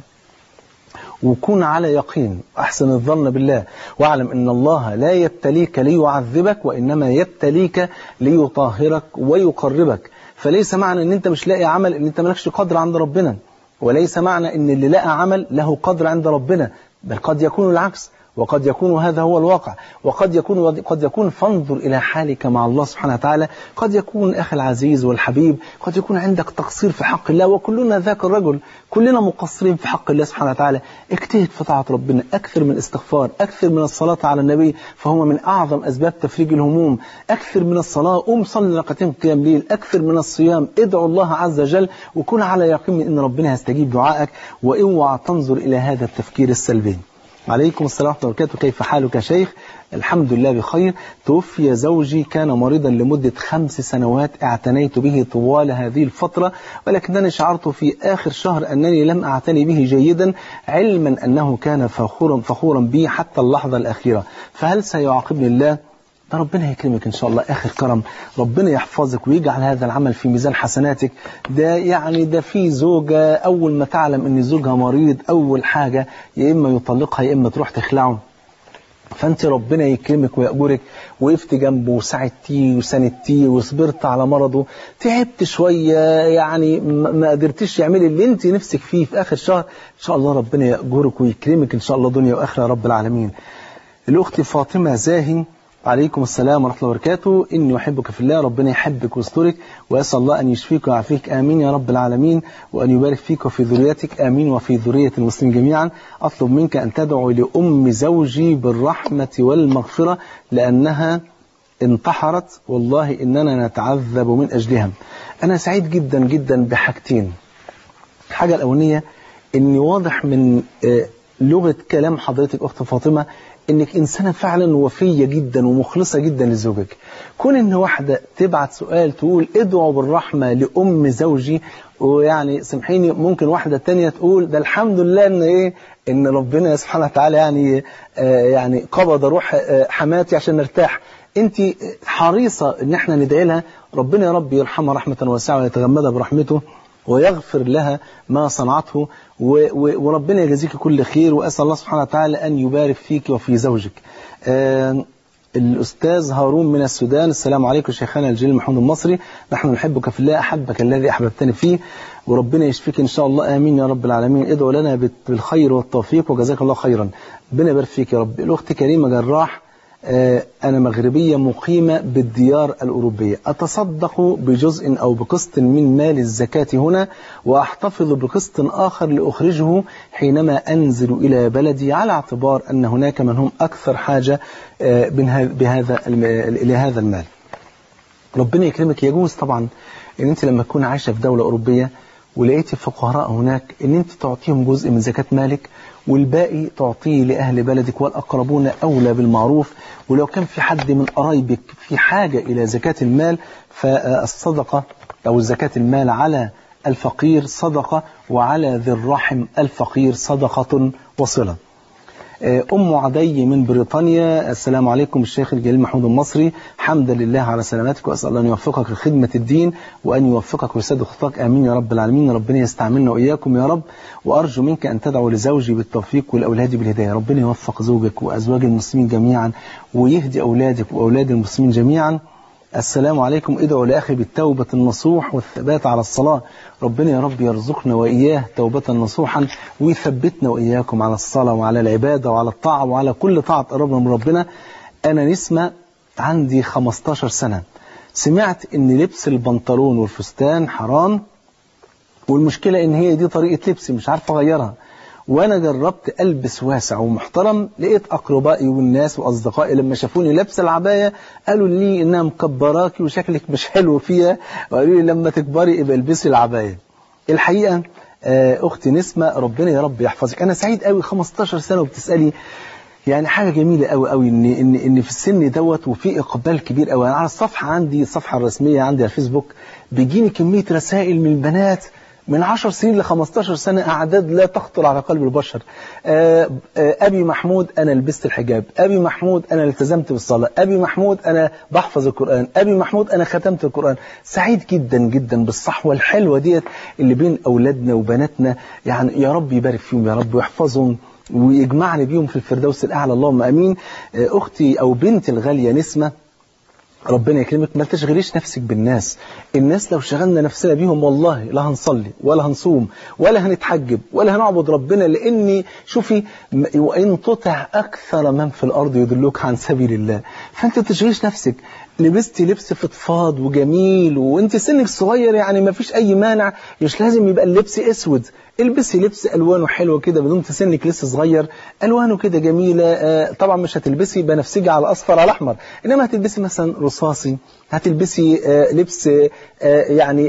وكون على يقين أحسن الظن بالله واعلم أن الله لا يبتليك ليعذبك وإنما يبتليك ليطهرك ويقربك فليس معنى أن أنت مش لاقي عمل أن أنت مالكش قدر عند ربنا وليس معنى أن اللي لقى عمل له قدر عند ربنا بل قد يكون العكس وقد يكون هذا هو الواقع وقد يكون قد يكون فانظر إلى حالك مع الله سبحانه وتعالى قد يكون أخي العزيز والحبيب قد يكون عندك تقصير في حق الله وكلنا ذاك الرجل كلنا مقصرين في حق الله سبحانه وتعالى اجتهد في طاعة ربنا أكثر من الاستغفار أكثر من الصلاة على النبي فهو من أعظم أسباب تفريج الهموم أكثر من الصلاة قوم صلي ركعتين قيام ليل أكثر من الصيام ادعو الله عز وجل وكن على يقين من أن ربنا يستجيب دعائك واوعى تنظر إلى هذا التفكير السلبي عليكم السلام ورحمة الله وبركاته كيف حالك يا شيخ الحمد لله بخير توفي زوجي كان مريضا لمدة خمس سنوات اعتنيت به طوال هذه الفترة ولكنني شعرت في آخر شهر أنني لم أعتني به جيدا علما أنه كان فخورا, فخورا بي حتى اللحظة الأخيرة فهل سيعاقبني الله ده ربنا يكرمك إن شاء الله آخر كرم ربنا يحفظك ويجعل هذا العمل في ميزان حسناتك ده يعني ده في زوجة أول ما تعلم أن زوجها مريض أول حاجة يا إما يطلقها يا إما تروح تخلعه فأنت ربنا يكرمك ويأجرك وقفت جنبه وساعدتيه وساندتيه وصبرت على مرضه تعبت شوية يعني ما ما قدرتش تعملي اللي انت نفسك فيه في آخر شهر إن شاء الله ربنا يأجرك ويكرمك إن شاء الله دنيا وآخرة يا رب العالمين الأخت فاطمة زاهي عليكم السلام ورحمة الله وبركاته إني أحبك في الله ربنا يحبك ويسترك وأسأل الله أن يشفيك ويعافيك آمين يا رب العالمين وأن يبارك فيك وفي ذريتك آمين وفي ذرية المسلمين جميعا أطلب منك أن تدعو لأم زوجي بالرحمة والمغفرة لأنها انتحرت والله إننا نتعذب من أجلها أنا سعيد جدا جدا بحاجتين الحاجة الأولانية إني واضح من آه، لغة كلام حضرتك أخت فاطمة إنك إنسانة فعلا وفية جدا ومخلصة جدا لزوجك كون إن واحدة تبعت سؤال تقول ادعوا بالرحمة لأم زوجي ويعني سامحيني ممكن واحدة تانية تقول ده الحمد لله إن إيه إن ربنا سبحانه وتعالى يعني آه يعني قبض روح آه حماتي عشان نرتاح انت حريصة ان احنا ندعي لها ربنا يا رب يرحمها رحمة واسعة ويتغمدها برحمته ويغفر لها ما صنعته و- و- وربنا يجازيك كل خير وأسأل الله سبحانه وتعالى أن يبارك فيك وفي زوجك آه، الأستاذ هارون من السودان السلام عليكم شيخنا الجليل محمود المصري نحن نحبك في الله أحبك الذي أحببتني فيه وربنا يشفيك إن شاء الله آمين يا رب العالمين ادعو لنا بت- بالخير والتوفيق وجزاك الله خيرا ربنا يبارك فيك يا رب الأخت كريمة جراح آه، أنا مغربية مقيمة بالديار الأوروبية أتصدق بجزء أو بقسط من مال الزكاة هنا وأحتفظ بقسط آخر لأخرجه حينما أنزل إلى بلدي على اعتبار أن هناك من هم أكثر حاجة آه، من ه- بهذا الم- إلى هذا المال ربنا يكرمك يجوز طبعا ان انت لما تكون عايشه في دوله اوروبيه ولقيتي فقراء هناك ان انت تعطيهم جزء من زكاه مالك والباقي تعطيه لاهل بلدك والاقربون اولى بالمعروف ولو كان في حد من قرايبك في حاجه الى زكاه المال فالصدقه او زكاه المال على الفقير صدقه وعلى ذي الرحم الفقير صدقه وصله أم عدي من بريطانيا السلام عليكم الشيخ الجليل محمود المصري حمدا لله على سلامتك وأسأل الله أن يوفقك لخدمة الدين وأن يوفقك ويسدد خطاك آمين يا رب العالمين ربنا يستعملنا وإياكم يا رب وأرجو منك أن تدعو لزوجي بالتوفيق والأولاد بالهداية ربنا يوفق زوجك وأزواج المسلمين جميعا ويهدي أولادك وأولاد المسلمين جميعا السلام عليكم ادعوا لأخي بالتوبة النصوح والثبات على الصلاة ربنا يا رب يرزقنا وإياه توبة نصوحا ويثبتنا وإياكم على الصلاة وعلى العبادة وعلى الطاعة وعلى كل طاعة قربنا من ربنا أنا نسمة عندي 15 سنة سمعت إن لبس البنطلون والفستان حرام والمشكلة إن هي دي طريقة لبسي مش عارف أغيرها وانا جربت البس واسع ومحترم لقيت اقربائي والناس واصدقائي لما شافوني لابسه العبايه قالوا لي انها مكبراكي وشكلك مش حلو فيها وقالوا لي لما تكبري يبقى البسي العبايه الحقيقه اختي نسمه ربنا يا رب يحفظك انا سعيد قوي 15 سنه وبتسالي يعني حاجه جميله قوي قوي ان ان ان في السن دوت وفي اقبال كبير قوي انا على الصفحه عندي الصفحه الرسميه عندي على الفيسبوك بيجيني كميه رسائل من البنات من 10 سنين ل 15 سنة أعداد لا تخطر على قلب البشر آآ آآ أبي محمود أنا لبست الحجاب أبي محمود أنا التزمت بالصلاة أبي محمود أنا بحفظ القرآن أبي محمود أنا ختمت القرآن سعيد جدا جدا بالصحوة الحلوة ديت اللي بين أولادنا وبناتنا يعني يا رب يبارك فيهم يا رب ويحفظهم ويجمعني بيهم في الفردوس الأعلى اللهم أمين أختي أو بنتي الغالية نسمة ربنا يكرمك ما تشغليش نفسك بالناس الناس لو شغلنا نفسنا بيهم والله لا هنصلي ولا هنصوم ولا هنتحجب ولا هنعبد ربنا لاني شوفي وان تطع اكثر من في الارض يدلوك عن سبيل الله فانت تشغليش نفسك لبستي لبس فضفاض وجميل وانت سنك صغير يعني ما فيش اي مانع مش لازم يبقى اللبس اسود البسي لبس الوانه حلوه كده بدون سنك لسه صغير الوانه كده جميله آه طبعا مش هتلبسي بنفسجي على اصفر على احمر انما هتلبسي مثلا رصاصي هتلبسي آه لبس آه يعني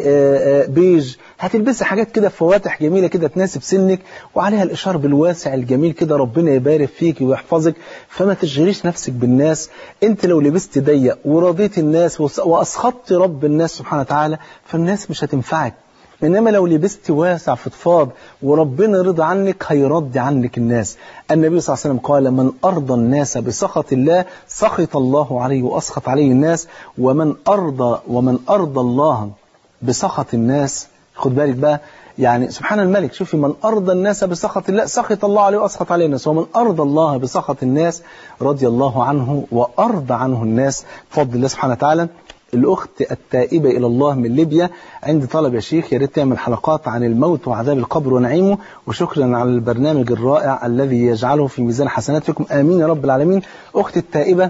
بيج هتلبسي حاجات كده فواتح جميله كده تناسب سنك وعليها الاشار بالواسع الجميل كده ربنا يبارك فيك ويحفظك فما تشغليش نفسك بالناس انت لو لبست ضيق ورضيت الناس واسخطت رب الناس سبحانه وتعالى فالناس مش هتنفعك إنما لو لبست واسع فضفاض وربنا رضى عنك هيرضي عنك الناس النبي صلى الله عليه وسلم قال من أرضى الناس بسخط الله سخط الله عليه وأسخط عليه الناس ومن أرضى ومن أرضى الله بسخط الناس خد بالك بقى يعني سبحان الملك شوفي من أرضى الناس بسخط الله سخط الله عليه وأسخط عليه الناس ومن أرضى الله بسخط الناس رضي الله عنه وأرضى عنه الناس بفضل الله سبحانه وتعالى الأخت التائبة إلى الله من ليبيا عندي طلب يا شيخ يا ريت تعمل حلقات عن الموت وعذاب القبر ونعيمه وشكرا على البرنامج الرائع الذي يجعله في ميزان حسناتكم آمين يا رب العالمين أختي التائبة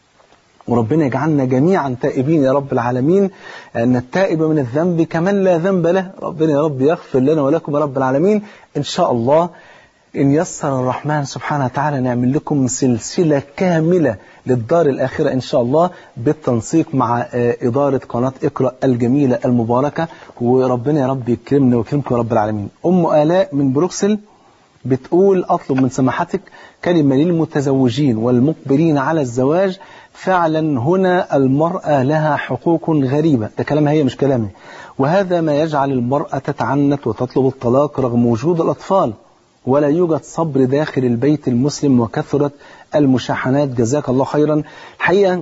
وربنا يجعلنا جميعا تائبين يا رب العالمين أن التائب من الذنب كمن لا ذنب له ربنا يا رب يغفر لنا ولكم يا رب العالمين إن شاء الله إن يسر الرحمن سبحانه وتعالى نعمل لكم سلسلة كاملة للدار الآخرة إن شاء الله بالتنسيق مع إدارة قناة اقرأ الجميلة المباركة وربنا يا رب يكرمنا ويكرمكم يا رب العالمين أم آلاء من بروكسل بتقول أطلب من سماحتك كلمة للمتزوجين والمقبلين على الزواج فعلا هنا المرأة لها حقوق غريبة ده كلامها هي مش كلامي وهذا ما يجعل المرأة تتعنت وتطلب الطلاق رغم وجود الأطفال ولا يوجد صبر داخل البيت المسلم وكثرة المشاحنات جزاك الله خيرا الحقيقة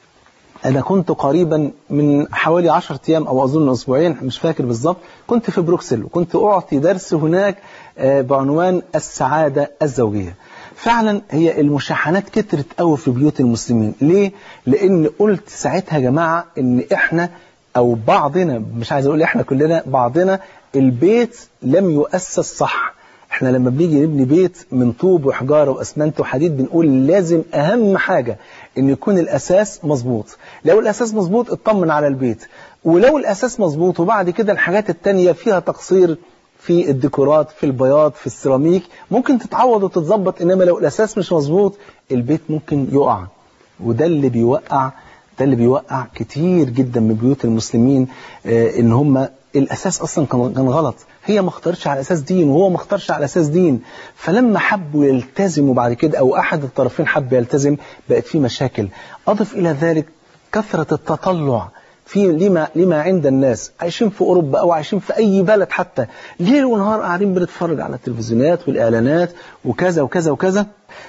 أنا كنت قريبا من حوالي عشرة أيام أو أظن أسبوعين مش فاكر بالظبط كنت في بروكسل وكنت أعطي درس هناك بعنوان السعادة الزوجية فعلا هي المشاحنات كترت قوي في بيوت المسلمين ليه؟ لأن قلت ساعتها يا جماعة إن إحنا أو بعضنا مش عايز أقول إحنا كلنا بعضنا البيت لم يؤسس صح احنا لما بنيجي نبني بيت من طوب وحجاره واسمنت وحديد بنقول لازم اهم حاجه ان يكون الاساس مظبوط لو الاساس مظبوط اطمن على البيت ولو الاساس مظبوط وبعد كده الحاجات التانية فيها تقصير في الديكورات في البياض في السيراميك ممكن تتعوض وتتظبط انما لو الاساس مش مظبوط البيت ممكن يقع وده اللي بيوقع ده اللي بيوقع كتير جدا من بيوت المسلمين آه، ان هم الاساس اصلا كان كان غلط هي ما اختارتش على اساس دين وهو ما اختارش على اساس دين فلما حبوا يلتزموا بعد كده او احد الطرفين حب يلتزم بقت في مشاكل اضف الى ذلك كثره التطلع في لما لما عند الناس عايشين في اوروبا او عايشين في اي بلد حتى ليل ونهار قاعدين بنتفرج على التلفزيونات والاعلانات وكذا وكذا وكذا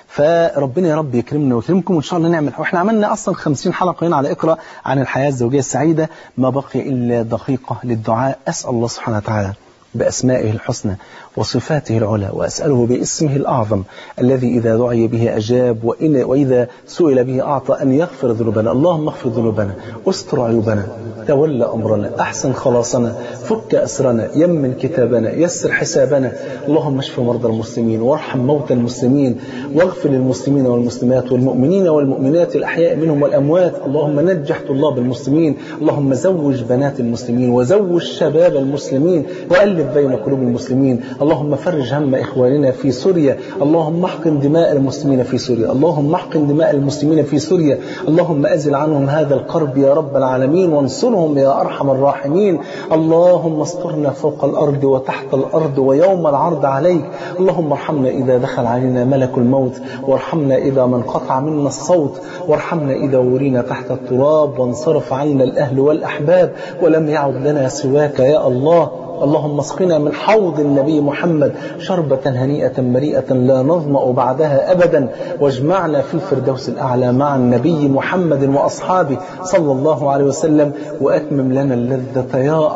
فربنا يا رب يكرمنا ويكرمكم وان شاء الله نعمل واحنا عملنا اصلا 50 حلقه هنا على اقرا عن الحياه الزوجيه السعيده ما بقي الا دقيقه للدعاء اسال الله سبحانه وتعالى بأسمائه الحسنى وصفاته العلى وأسأله باسمه الأعظم الذي إذا دعي به أجاب وإن وإذا سئل به أعطى أن يغفر ذنوبنا اللهم اغفر ذنوبنا استر عيوبنا تولى أمرنا أحسن خلاصنا فك أسرنا يمن كتابنا يسر حسابنا اللهم اشف مرضى المسلمين وارحم موتى المسلمين واغفر للمسلمين والمسلمات والمؤمنين والمؤمنات الأحياء منهم والأموات اللهم نجح طلاب المسلمين اللهم زوج بنات المسلمين وزوج شباب المسلمين وألف بين قلوب المسلمين اللهم فرج هم إخواننا في سوريا اللهم احقن دماء المسلمين في سوريا اللهم احقن دماء المسلمين في سوريا اللهم أزل عنهم هذا القرب يا رب العالمين وانصرهم يا أرحم الراحمين اللهم استرنا فوق الأرض وتحت الأرض ويوم العرض عليك اللهم ارحمنا إذا دخل علينا ملك الموت وارحمنا إذا من قطع منا الصوت وارحمنا إذا ورينا تحت التراب وانصرف عنا الأهل والأحباب ولم يعد لنا سواك يا الله اللهم اسقنا من حوض النبي محمد شربة هنيئة مريئة لا نظمأ بعدها أبدا واجمعنا في الفردوس الأعلى مع النبي محمد وأصحابه صلى الله عليه وسلم وأتمم لنا اللذة يا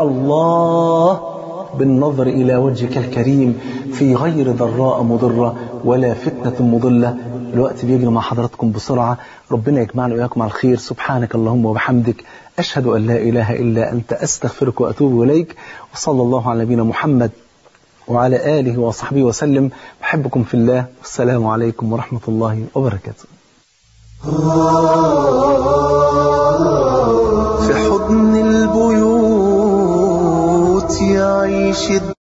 الله بالنظر إلى وجهك الكريم في غير ضراء مضرة ولا فتنة مضلة الوقت بيجري مع حضراتكم بسرعة ربنا يجمعنا وإياكم على الخير سبحانك اللهم وبحمدك أشهد أن لا إله إلا أنت أستغفرك وأتوب إليك وصلى الله على نبينا محمد وعلى آله وصحبه وسلم بحبكم في الله والسلام عليكم ورحمة الله وبركاته
في حضن البيوت يعيش